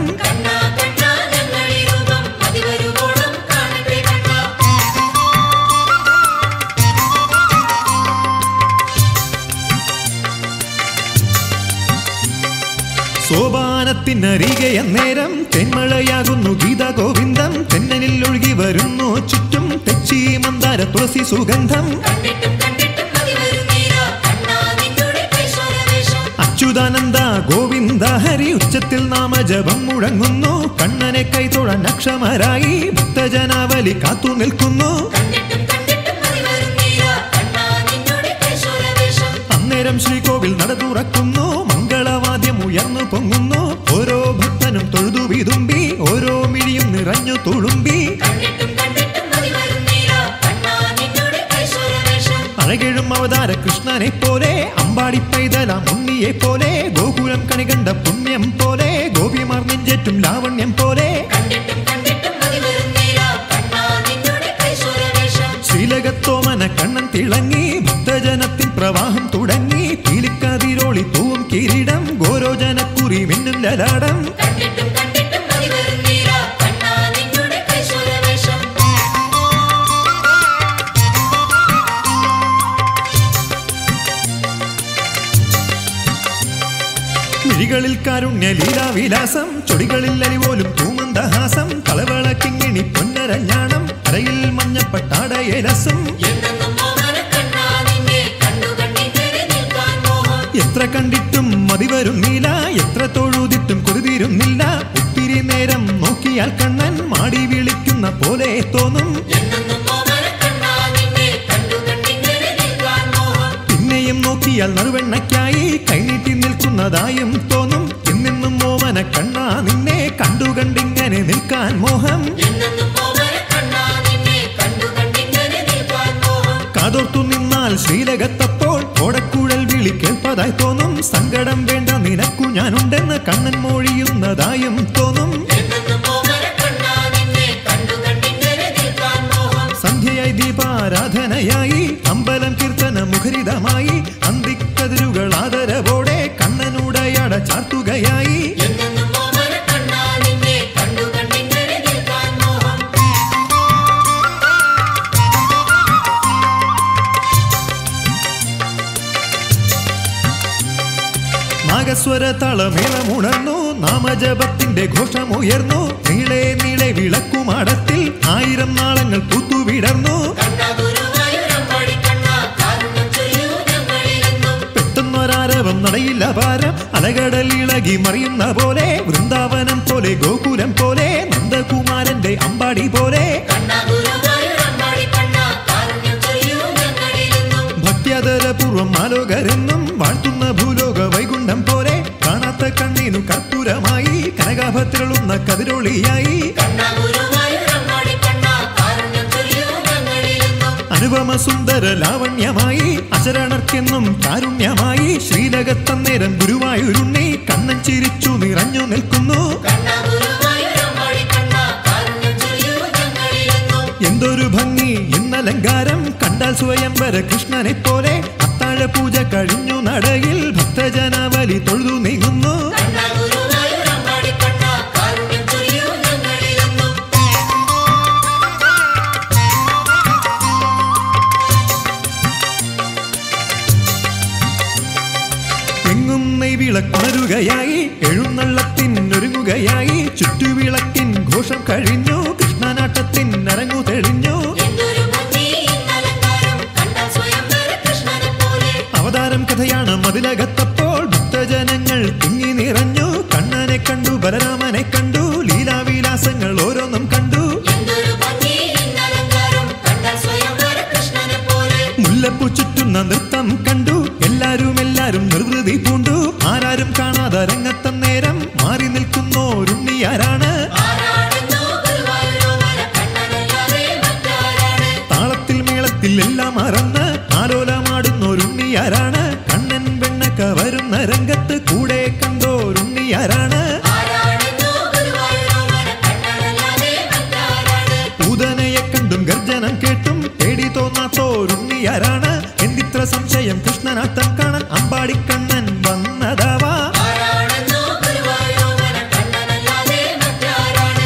[SPEAKER 3] സോപാനത്തിനരികെ അന്നേരം തെന്മഴയാകുന്നു ഗീത ഗോവിന്ദം തെന്നലിൽ ഒഴുകി വരുന്നു ചുറ്റും തെച്ചി മന്ദാര തുളസി സുഗന്ധം അച്യുതാനന്ദ ഗോവിന്ദ ഹരി ഉച്ചത്തിൽ നാമജപം മുഴങ്ങുന്നു കണ്ണനെ കൈതൊഴാൻ അക്ഷമരായി ഭക്തജനാവലി കാത്തു നിൽക്കുന്നു അന്നേരം ശ്രീകോവിൽ നട തുറക്കുന്നു മംഗളവാദ്യം ഉയർന്നു പൊങ്ങുന്നു ഓരോ ഭക്തനും തൊഴുതു വിതുമ്പി ഓരോ മിഴിയും നിറഞ്ഞു തുളുമ്പി അഴകെഴും അവതാര കൃഷ്ണനെ പോലെ അമ്പാടി പൈതലാം ഉണ്ണിയെ പോലെ ഗോകുലം കണികണ്ട പുണ്യം പോലെ ഗോപിമാർ നെഞ്ചേറ്റും ലാവണ്യം പോലെ ശ്രീലകത്തോമന കണ്ണൻ തിളങ്ങി ഭക്തജനത്തിൻ പ്രവാഹം തുടങ്ങി പീലിക്കതിരോളി തൂവും കിരീടം ഗോരോജനക്കുറി മിന്നും ലലാടം മിഴികളിൽ കാരുണ്യ ലീലാവിലാസം ചൊടികളിൽ അലിപോലും തൂമന്ദഹാസം കളവളക്കിങ്ങിണി തിരുമേനി പൊന്നരഞ്ഞാണം അരയിൽ മഞ്ഞപ്പട്ടാടയരസും
[SPEAKER 2] എന്നെന്നും മോഹനക്കണ്ണാ നിന്നെ കണ്ടു കണ്ടിങ്ങനെ നിൽക്കാൻ മോഹം
[SPEAKER 3] എത്ര കണ്ടിട്ടും മതി വരുന്നില്ല എത്ര തൊഴുതിട്ടും കൊതിരുന്നില്ല ഒത്തിരി നേരം നോക്കിയാൽ കണ്ണൻ മാടി വിളിക്കുന്ന പോലെ തോന്നും
[SPEAKER 2] എന്നെന്നും മോഹനക്കണ്ണാ നിന്നെ കണ്ടു കണ്ടിങ്ങനെ നിൽക്കാൻ മോഹം
[SPEAKER 3] പിന്നെയും നോക്കിയാൽ നറുവെണ്ണയ്ക്കായി കൈനീട്ടി നിൽക്കുന്നതായും തോന്നും എന്നെന്നും മോമന കണ്ണാ നിന്നെ കണ്ടു കണ്ടിങ്ങനെ നിൽക്കാൻ മോഹം
[SPEAKER 2] എന്നെന്നും മോഹനക്കണ്ണാ നിന്നെ കണ്ടു കണ്ടിങ്ങനെ നിൽക്കാൻ മോഹം
[SPEAKER 3] കാതോർത്തു നിന്നാൽ ശ്രീലകത്തപ്പോൾ ഓടക്കുഴൽ വിളി കേൾപ്പതായി തോന്നും സങ്കടം വേണ്ട നിനക്കു ഞാനുണ്ടെന്ന് കണ്ണൻ മൊഴിയുന്നതായും തോന്നും
[SPEAKER 2] എന്നെന്നും മോഹനക്കണ്ണാ നിന്നെ കണ്ടു കണ്ടിങ്ങനെ നിൽക്കാൻ മോഹം
[SPEAKER 3] സന്ധ്യയായി ദീപാരാധനയായി അമ്പലം കീർത്തന മുഖരിതമായി അന്തിക്കതിരുകൾ ആദരവോടെ കണ്ണനുടയട ചാർത്തുകയായി
[SPEAKER 2] എന്നെന്നും മോഹനക്കണ്ണാ നിന്നെ കണ്ടു കണ്ടിങ്ങനെ നിൽക്കാൻ മോഹം
[SPEAKER 3] നാഗസ്വര തളമേളമുണർന്നു നാമജപത്തിന്റെ ഘോഷമുയർന്നു നീളെ നീളെ വിളക്കുമാടത്തിൽ ആയിരം നാളങ്ങൾ പൂത്തുവിടർന്നു
[SPEAKER 2] കണ്ണാ ഗുരുവായൂരമ്പടി കണ്ണാ കാരുണ്യം ചൊല്ലൂ ഞങ്ങളിലെന്നും
[SPEAKER 3] പെട്ടെന്നൊരാരവം നടയില്ല ഭാരം അലകടൽ ഇളകി മറിയുന്ന പോലെ വൃന്ദാവനം പോലെ ഗോകുലം പോലെ നന്ദകുമാരന്റെ അമ്പാടി പോലെ
[SPEAKER 2] കണ്ണാ ഗുരുവായൂരമ്പടി കണ്ണാ കാരുണ്യം ചൊല്ലൂ ഞങ്ങളിലെന്നും
[SPEAKER 3] ഭക്ത്യതരപൂർവം ആലോകരെന്നും വാഴ്ത്തുന്ന ഭൂലോക വൈകുണ്ഠം പോലെ കാണാത്ത കണ്ണീനു കർപ്പൂരമായി കനകാഭത്തിലുള്ള കതിരൊളിയായി
[SPEAKER 2] കണ്ണാ ഗുരുവായൂരമ്പടി കണ്ണാ കാരുണ്യം ചൊല്ലൂ ഞങ്ങളിലെന്നും
[SPEAKER 3] അനുപമ സുന്ദര ലാവണ്യമായി അശരണർക്കെന്നും കാരുണ്യമായി ശ്രീലകത്തന്നേരം ഗുരുവായൂരുണ്ണി കണ്ണൻ ചിരിച്ചു നിറഞ്ഞു നിൽക്കുന്നു
[SPEAKER 2] കണ്ണാ ഗുരുവായൂരമ്പടി കണ്ണാ കാരുണ്യം ചൊല്ലൂ ഞങ്ങളിലെന്നും
[SPEAKER 3] എന്തൊരു ഭംഗി ഇന്നലങ്കാരം കണ്ടാൽ സ്വയംവര കൃഷ്ണനെ പോലെ അത്താഴ പൂജ കഴിഞ്ഞു നടയിൽ ഭക്തജനാവലി തൊഴുതു നീങ്ങുന്നു
[SPEAKER 2] കണ്ണാ ഗുരുവായൂരമ്പടി കണ്ണാ കാരുണ്യം ചൊല്ലൂ ഞങ്ങളിലെന്നും
[SPEAKER 3] എങ്ങും നെയ്വിളക്കുണരുകയായി എഴുന്നള്ളത്തിനൊരുങ്ങുകയായി ചുറ്റുവിളക്കിൻ ഘോഷം കഴിഞ്ഞു കൃഷ്ണനാട്ടത്തിൻ അരങ്ങു തെളിഞ്ഞു
[SPEAKER 2] എന്തൊരു ഭംഗി ഇന്നലങ്കാരം കണ്ടാൽ സ്വയംവര കൃഷ്ണനെ പോലെ
[SPEAKER 3] അവതാരം കഥയാണ് മതിലകത്തപ്പോൾ ഭക്തജനങ്ങൾ തിങ്ങി നിറഞ്ഞു കണ്ണനെ കണ്ടു ബലരാമനെ കണ്ടു ലീലാവിലാസങ്ങൾ ഓരോന്നും കണ്ടു
[SPEAKER 2] എന്തൊരു ഭംഗി ഇന്നലങ്കാരം കണ്ടാൽ സ്വയംവര കൃഷ്ണനെ പോലെ
[SPEAKER 3] മുല്ലപ്പൂ ചുറ്റുന്ന നൃത്തം കണ്ടു എല്ലാരും എല്ലാരും നിർവൃതി പൂണ്ടു ആരാരും കാണാതെ രംഗത്തം നേരം മാറി നിൽക്കുന്നോരുണ്ണിയാരാണ്
[SPEAKER 2] ആരാണെന്നോ ഗുരുവായൂരോമന കണ്ണനല്ലാതെ മറ്റാരാണ്
[SPEAKER 3] താളത്തിൽ മേളത്തിൽ എല്ലാം മറന്ന് ആലോലമാടുന്നോരുണ്ണിയാരാണ് കണ്ണൻ വെണ്ണക്ക വരുന്ന രംഗത്ത് കൂടെ കണ്ടോരുണ്ണിയാരാണ്
[SPEAKER 2] ആരാണെന്നോ ഗുരുവായൂരോമന കണ്ണനല്ലാതെ മറ്റാരാണ്
[SPEAKER 3] പൂതനയെ കണ്ടും ഗർജനം കേട്ടും പേടി തോന്നാത്തോരുണ്ണിയാരാണ് എന്തിത്ര സംശയം കൃഷ്ണനാട്ടം കാണാൻ അമ്പാടിക്കണ്ണൻ വന്നതാവാ
[SPEAKER 2] ആരാണെന്നോ ഗുരുവായൂരോമന കണ്ണനല്ലാതെ മറ്റാരാണ്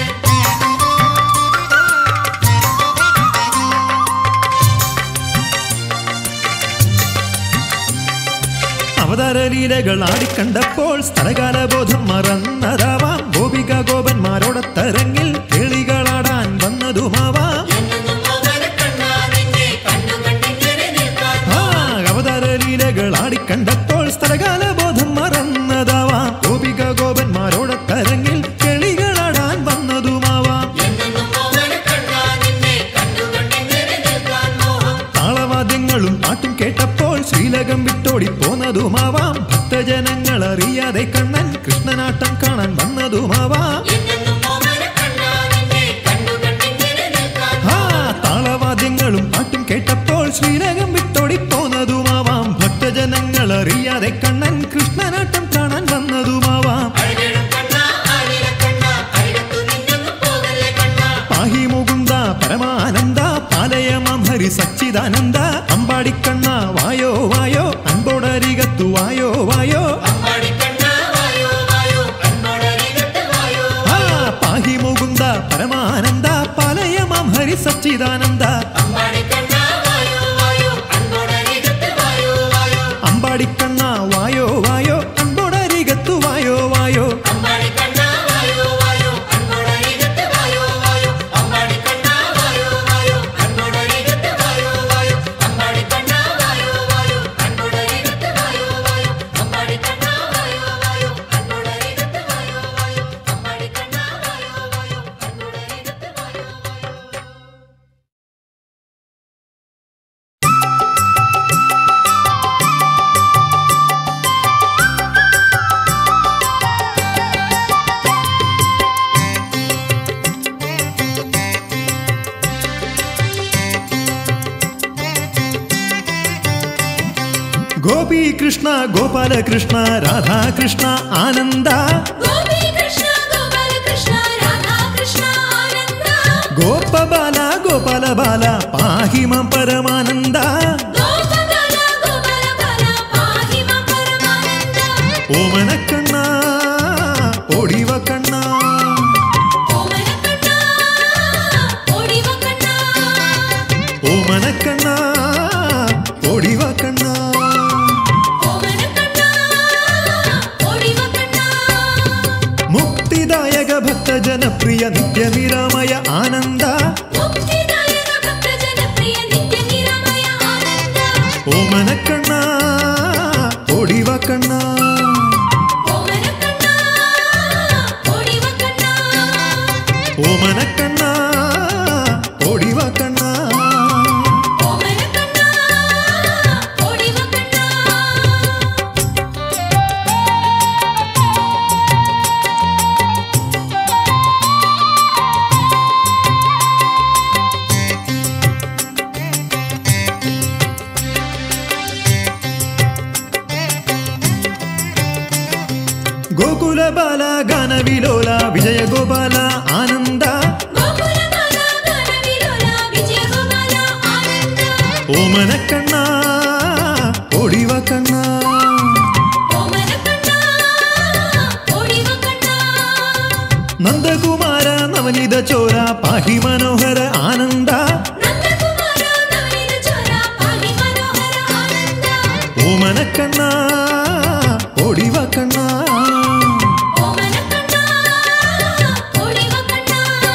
[SPEAKER 3] അവതാര ലീലകൾ ആടിക്കണ്ടപ്പോൾ സ്ഥലകാലബോധം മറന്നതാവാം ഗോപിക ഗോപന്മാരോടത്തരങ്ങിൽ കേളികളാടാൻ വന്നതുമാവാം
[SPEAKER 2] എന്നെന്നും മോഹന കണ്ണാ നിന്നെ കണ്ടു കണ്ടിങ്ങനെ നിൽക്കാൻ
[SPEAKER 3] ആ അവതാര ലീലകൾ ആടിക്കണ്ടപ്പോൾ സ്ഥലകാലബോധം മറന്നതാവാം ഗോപിക ഗോപന്മാരോടത്തരങ്ങിൽ കേളികളാടാൻ വന്നതുമാവാം
[SPEAKER 2] എന്നെന്നും മോഹന കണ്ണാ നിന്നെ കണ്ടു കണ്ടിങ്ങനെ നിൽക്കാൻ മോഹം
[SPEAKER 3] താളവാദ്യങ്ങളും പാട്ടും കേട്ടപ്പോൾ ശ്രീലകം വിട്ടോടി പോന്നതുമാവാം ഭക്തജനങ്ങൾ അറിയാതെ കണ്ണൻ കൃഷ്ണനാട്ടം കാണാൻ വന്നതുമാവാം
[SPEAKER 2] എന്നെന്നും മോഹന കണ്ണാ നിന്നെ കണ്ടു കണ്ടിങ്ങനെ നിൽക്കാൻ
[SPEAKER 3] ആ താളവാദ്യങ്ങളും പാട്ടും കേട്ടപ്പോൾ ശ്രീലകം വിട്ടോടി പോന്നതുമാവാം ഭക്തജനങ്ങൾ അറിയാതെ കണ്ണൻ കൃഷ്ണനാട്ടം കാണാൻ വന്നതുമാവാം
[SPEAKER 2] അഴകിടും കണ്ണാ ആലില കണ്ണാ അരികത്തു നിന്നൊന്നും പോകല്ലേ കണ്ണാ
[SPEAKER 3] പാഹി മുകുന്ദ പരമാനന്ദ പാലയമാം ഹരി സച്ചിദാനന്ദ അമ്പാടിക്കണ്ണ വായോ വായോ അൻപോടരികത്തു വായോ വായോ
[SPEAKER 2] അമ്പാടി കണ്ണാ വായോ വായോ അൻപോടരികത്ത് വായോ
[SPEAKER 3] ആ പാഹി മുകുന്ദ പരമാനന്ദ പാലയമാം ഹരി സച്ചിദാനന്ദ
[SPEAKER 2] അമ്പാടി കണ്ണാ വായോ വായോ അൻപോടരികത്ത് വായോ വായോ
[SPEAKER 3] അമ്പാടിക്കണ്ണ വായോ വായോ അൻപോടരികത്തു വായോ വായോ
[SPEAKER 2] അമ്പാടി കണ്ണാ വായോ വായോ അൻപോടരികത്ത് വായോ വായോ അമ്പാടി
[SPEAKER 3] ഗോപീകൃഷ്ണ ഗോപാലകൃഷ്ണ രാധാകൃഷ്ണ ആനന്ദ
[SPEAKER 2] ഗോപീകൃഷ്ണ ഗോപാലകൃഷ്ണ രാധാകൃഷ്ണ ആനന്ദ
[SPEAKER 3] ഗോപബാല ഗോപാല ബാല പാഹിമ പരമാനന്ദ
[SPEAKER 2] ഗോപബാല ഗോപാലബാല പാഹി മാം പരമാനന്ദ
[SPEAKER 3] ഓമനക്കണ്ണ ഓടിവ കണ്ണ
[SPEAKER 2] ഓമനക്കണ്ണ ഓടിവ കണ്ണ
[SPEAKER 3] ഓമനക്കണ്ണ ഓടിവ കണ്ണ
[SPEAKER 2] ഓമനക്കണ്ണ ഓടിവ കണ്ണ
[SPEAKER 3] മുക്തിദായക ഭക്തജനപ്രിയ നിത്യനിരാമയ ആനന്ദ
[SPEAKER 2] മുക്തിദായക ഭക്തജനപ്രിയ നിത്യനിരമയ ആനന്ദ
[SPEAKER 3] ഓമനക്കണ്ണ ഓടിവ കണ്ണ
[SPEAKER 2] ഓമനക്കണ്ണ ഓടിവ കണ്ണ
[SPEAKER 3] ഓമനക്കണ്ണ ഓടിവ കണ്ണ
[SPEAKER 2] ഓമനക്കണ്ണ ഓടിവ കണ്ണ
[SPEAKER 3] ഗോകുല ബാല ഗാനവിലോല വിജയ ഗോപാല ആനന്ദ
[SPEAKER 2] ഗോകുലബാല ഗാനവിലോല വിജയഗോപാല ആനന്ദ
[SPEAKER 3] ഓമനക്കണ്ണ ഓടിവ കണ്ണ
[SPEAKER 2] ഓമനക്കണ്ണ ഓടിവ കണ്ണ
[SPEAKER 3] നന്ദകുമാര നവനിത ചോര പാഹി മനോഹര ആനന്ദ
[SPEAKER 2] നന്ദകുമാര നവനീത ചോര പാഹി മനോഹര ആനന്ദ
[SPEAKER 3] ഓമനക്കണ്ണ ഓടിവ കണ്ണ
[SPEAKER 2] ഓമനക്കണ്ണ ഓടിവ കണ്ണ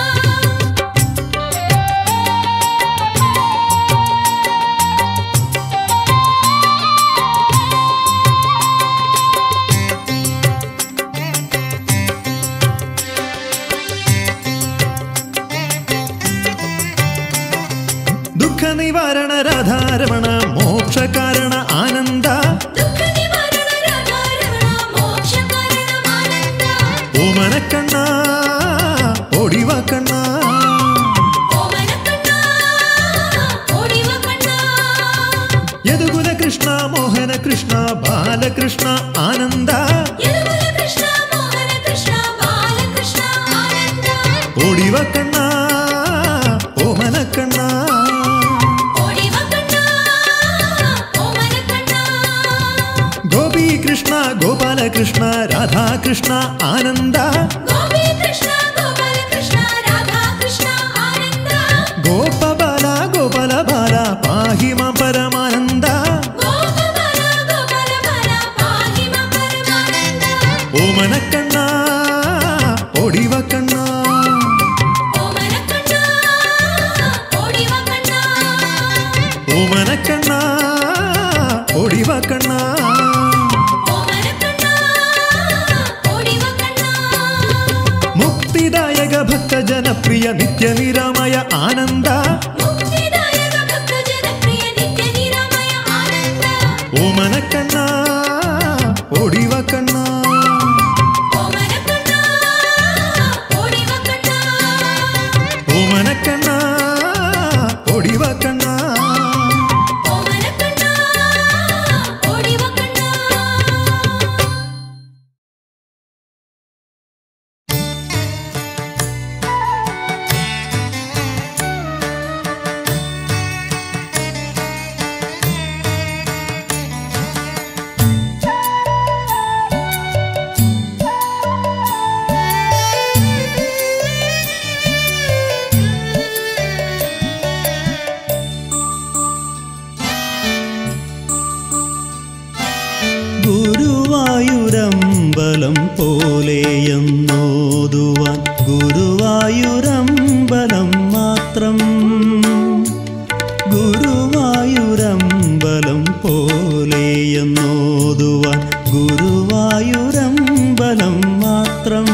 [SPEAKER 3] ദുഃഖ നിവാരണ രാധാരമണ മോക്ഷകാരണ ആനന്ദ
[SPEAKER 2] ദുഃഖ നിവാരണ രാധാരമണ മോക്ഷകാരണ ആനന്ദ
[SPEAKER 3] ഓമനക്കണ്ണ ഓടിവ കണ്ണ
[SPEAKER 2] ഓമനക്കണ്ണ ഓടിവ കണ്ണ
[SPEAKER 3] യദുകുല കൃഷ്ണ മോഹന കൃഷ്ണ ബാലകൃഷ്ണ ആനന്ദ
[SPEAKER 2] യദുകുല കൃഷ്ണ മോഹന കൃഷ്ണ ബാലകൃഷ്ണ ആനന്ദ
[SPEAKER 3] ഓടിവ കണ്ണ ഓമനക്കണ്ണ
[SPEAKER 2] ഓടിവ കണ്ണ ഓമനക്കണ്ണ
[SPEAKER 3] ഗോപീകൃഷ്ണ ഗോപാലകൃഷ്ണ രാധാകൃഷ്ണ ആനന്ദ
[SPEAKER 2] ഗോപീകൃഷ്ണ ഗോപാലകൃഷ്ണ രാധാകൃഷ്ണ ആനന്ദ
[SPEAKER 3] ഗോപബാല ഗോപാല ബാല പാഹി മാം പരമാനന്ദ
[SPEAKER 2] ഗോപബാല ഗോപാലബാല പാഹി മാം പരമാനന്ദ
[SPEAKER 3] ഓമനക്കണ്ണ ഓടിവ കണ്ണ
[SPEAKER 2] ഓമനക്കണ്ണ ഓടിവ കണ്ണ
[SPEAKER 3] ഓമനക്കണ്ണ ഓടിവ കണ്ണ
[SPEAKER 2] ഓമനക്കണ്ണ ഓടിവ കണ്ണ
[SPEAKER 3] മുക്തിദായക ഭക്തജനപ്രിയ നിത്യനിരാമയ ആനന്ദ
[SPEAKER 2] മുക്തിദായക ഭക്തജനപ്രിയ നിത്യനിരാമയ ആനന്ദ
[SPEAKER 3] ഓമനക്കണ്ണ ഓടിവ കണ്ണ
[SPEAKER 2] ഓമനക്കണ്ണ ഓടിവ കണ്ണ
[SPEAKER 3] ഓമനക്കണ്ണ ഓടിവ കണ്ണ
[SPEAKER 2] ഓമനക്കണ്ണ ഓടിവ കണ്ണ
[SPEAKER 1] ഗുരുവായൂരമ്പലം പോലെയെന്നോതുവാൻ ഗുരുവായൂരമ്പലം മാത്രം ഗുരുവായൂരമ്പലം പോലെയെന്നോതുവാൻ ഗുരുവായൂരമ്പലം മാത്രം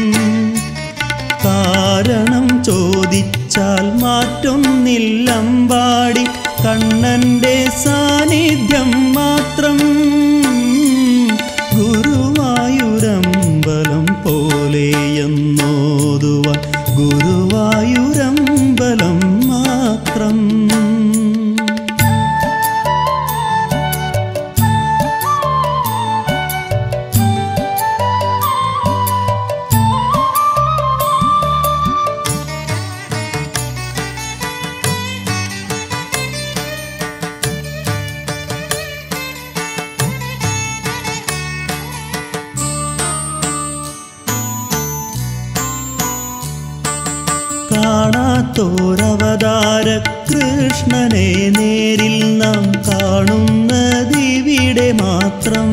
[SPEAKER 1] കാരണം ചോദിച്ചാൽ മാറ്റൊന്നില്ലമ്പാടി കണ്ണന്റെ സാന്നിധ്യം മാത്രം ഗുരുവായൂരമ്പലം പോലെയെന്നോതുവാൻ ഗുരുവായൂരമ്പലം മാത്രം കാണാത്തോരവതാര കൃഷ്ണനെ നേരിൽ നാം കാണുന്നതിവിടെ മാത്രം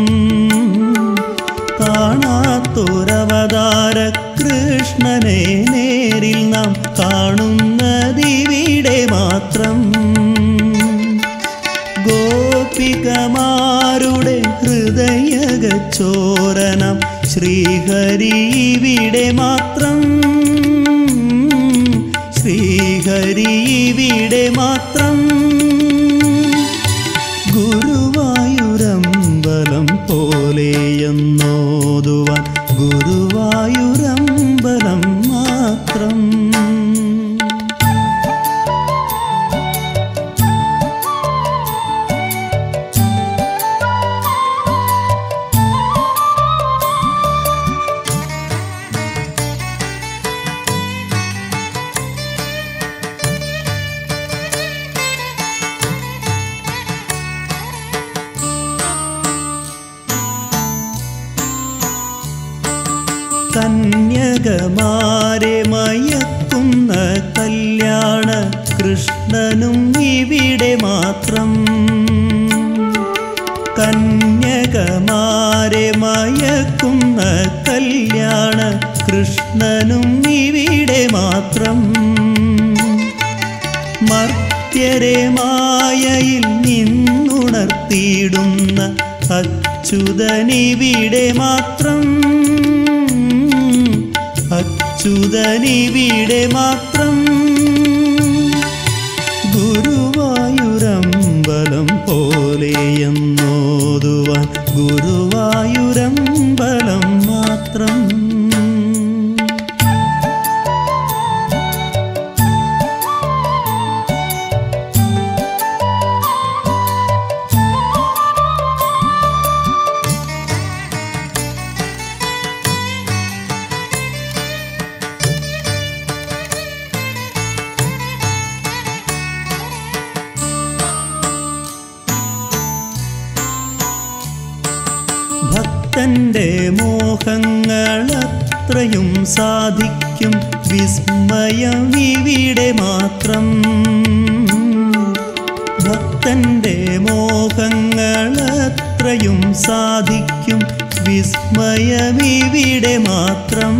[SPEAKER 1] കാണാത്തോരവതാര കൃഷ്ണനെ നേരിൽ നാം കാണുന്നതിവിടെ മാത്രം ഗോപികമാരുടെ ഹൃദയകച്ചോരനം ശ്രീഹരി ഇവിടെ മാത്രം ശ്രീഹരി ഇവിടെ മാത്രം ഗുരുവായൂരമ്പലം പോലെയെന്നോതുവാൻ ഗുരുവായൂരമ്പലം മാത്രം കന്യകമാരെ മയക്കുന്ന കല്യാണ കൃഷ്ണനും ഇവിടെ മാത്രം കന്യകമാരെ മയക്കുന്ന കല്യാണ കൃഷ്ണനും ഇവിടെ മാത്രം മർത്യരെ മായയിൽ നിന്നുണർത്തിയിടുന്ന അച്യുതനിവിടെ മാത്രം അച്യുതനിവിടെ മാത്രം ഗുരുവായൂരമ്പലം പോലെയെന്നോതുവാൻ ഗുരുവായൂരമ്പലം മാത്രം ഭക്തന്റെ മോഹങ്ങളത്രയും സാധിക്കും വിസ്മയം ഇവിടെ മാത്രം ഭക്തന്റെ മോഹങ്ങളത്രയും സാധിക്കും വിസ്മയമിവിടെ മാത്രം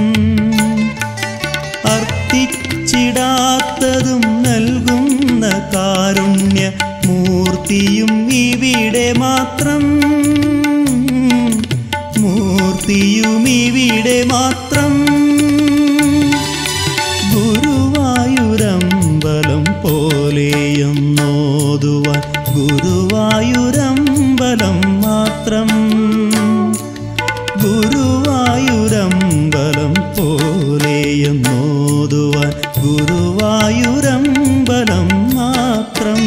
[SPEAKER 1] അർത്ഥിച്ചിടാത്തതും നൽകുന്ന കാരുണ്യ മൂർത്തിയും ഇവിടെ മാത്രം മൂർത്തിയും ഇവിടെ മാത്രം ഗുരുവായൂരമ്പലം പോലെയെന്നോതുവാൻ ഗുരുവായൂരമ്പലം മാത്രം ഗുരുവായൂരമ്പലം പോലെയെന്നോതുവാൻ ഗുരുവായൂരമ്പലം മാത്രം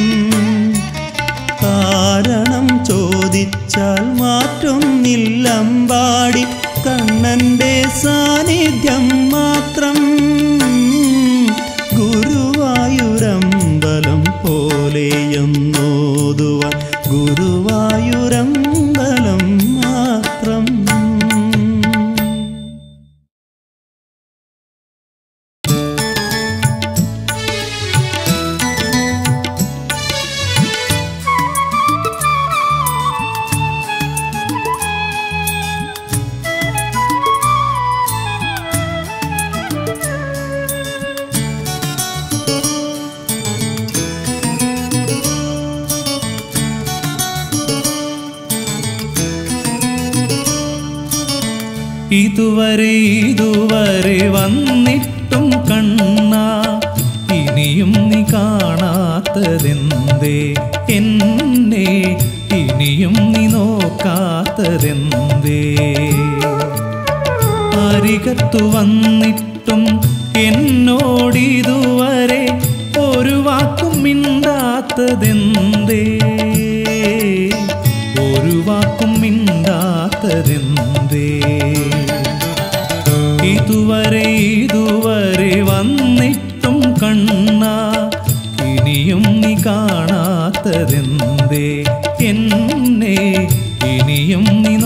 [SPEAKER 1] കാരണം ചോദിച്ചാൽ മാറ്റൊന്നില്ലമ്പാടി കണ്ണന്റെ സാന്നിധ്യം മാത്രം ഗുരുവായൂരമ്പലം പോലെയെന്നോതുവാൻ ഗുരുവായൂരമ്പലം മാത്രം
[SPEAKER 4] ഇതുവരെ ഇതുവരെ വന്നിട്ടും കണ്ണ ഇനിയും നീ കാണാത്തതെന്തേ എന്നെ ഇനിയും നീ നോക്കാത്തതെന്തേ അരികത്തു വന്നിട്ടും എന്നോടിതുവരെ ഒരു വാക്കും മിണ്ടാത്തതെന്തേ ഒരു വാക്കും മിണ്ടാത്തതെന്തേ ഇതുവരെ ഇതുവരെ വന്നിട്ടും കണ്ണ ഇനിയും നീ കാണാത്തതെന്തേ എന്നെ ഇനിയും നീ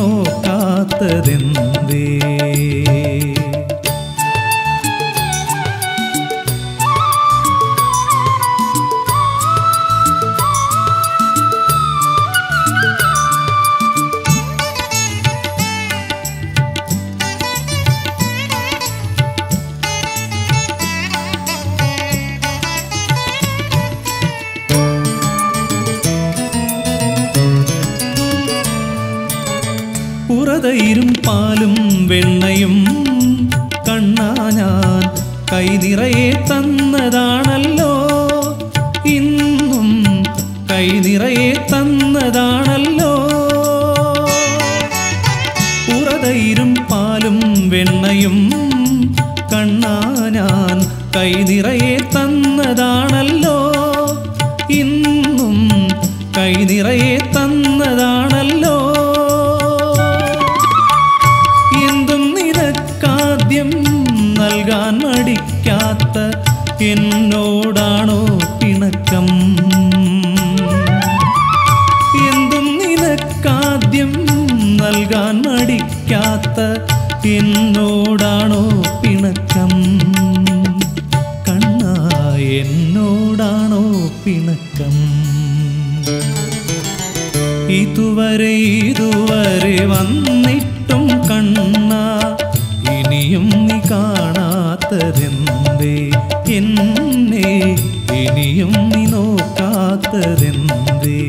[SPEAKER 4] നോക്കാത്തതെന്തേ ഉറതയിരും പാലും വെണ്ണയും കണ്ണാ ഞാൻ കൈ നിറയെ തന്നതാണല്ലോ ഇന്നും കൈ നിറയെ തന്നതാണല്ലോ ഉറതയിരും പാലും വെണ്ണയും കണ്ണാ ഞാൻ കൈ നിറയെ തന്നതാണല്ലോ ഇന്നും കൈ നിറയെ തന്നതാണല്ലോ എന്തും നിനക്കാദ്യം നൽകാൻ മടിക്കാത്ത എന്നോടാണോ പിണക്കം എന്തും നിനക്കാദ്യം നൽകാൻ മടിക്കാത്ത എന്നോടാണോ പിണക്കം കണ്ണാ എന്നോടാണോ പിണക്കം ഇതുവരെ ഇതുവരെ വന്നിട്ടും കണ്ണ ഇനിയും നീ കാണാത്തതെന്തേ എന്നെ ഇനിയും നീ നോക്കാത്തതെന്തേ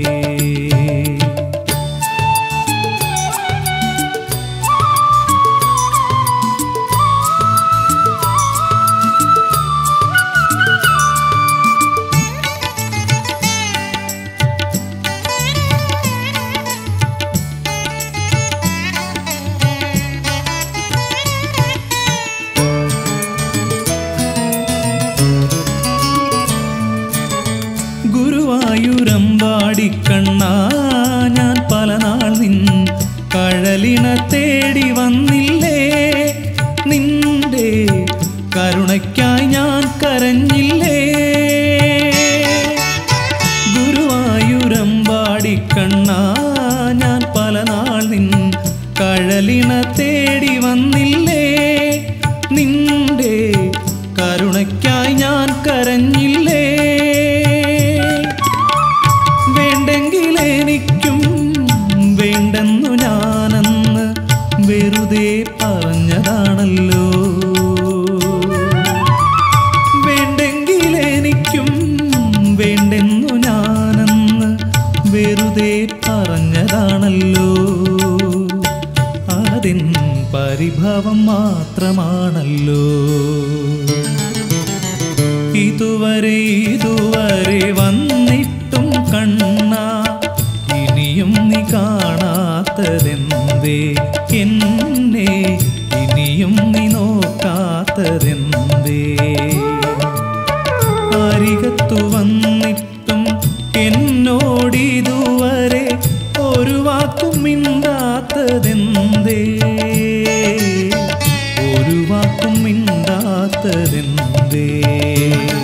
[SPEAKER 4] ഗുരുവായൂരമ്പാടി കണ്ണാ ഞാൻ പല നാൾ നിൻ കഴലിണ തേടി വന്നില്ലേ നിന്റെ കരുണയ്ക്കായി ഞാൻ കരഞ്ഞില്ലേ ഗുരുവായൂരമ്പാടി കണ്ണാ ഞാൻ പല നാൾ നിൻ കഴലിണ തേടി വന്നില്ലേ നിന്റെ കരുണയ്ക്കായി ഞാൻ കരഞ്ഞില്ലേ വേണ്ടെങ്കിൽ എനിക്കും വേണ്ടെന്നു ഞാനെന്ന് വെറുതെ പറഞ്ഞതാണല്ലോ വേണ്ടെങ്കിൽ എനിക്കും വേണ്ടെന്നു ഞാനെന്ന് വെറുതെ പറഞ്ഞതാണല്ലോ അതിൻ പരിഭവം മാത്രമാണല്ലോ ഇതുവരെ ഇതുവരെ വന്നിട്ടും കണ്ണ ഇനിയും നീ കാണാത്തതെന്തേ എന്നെ ഇനിയും നീ നോക്കാത്തതെന്തേ അരികത്തു വന്നിട്ടും എന്നോടിതുവരെ ഒരു വാക്കും മിണ്ടാത്തതെന്തേ ഒരു വാക്കും മിണ്ടാത്തതെന്തേ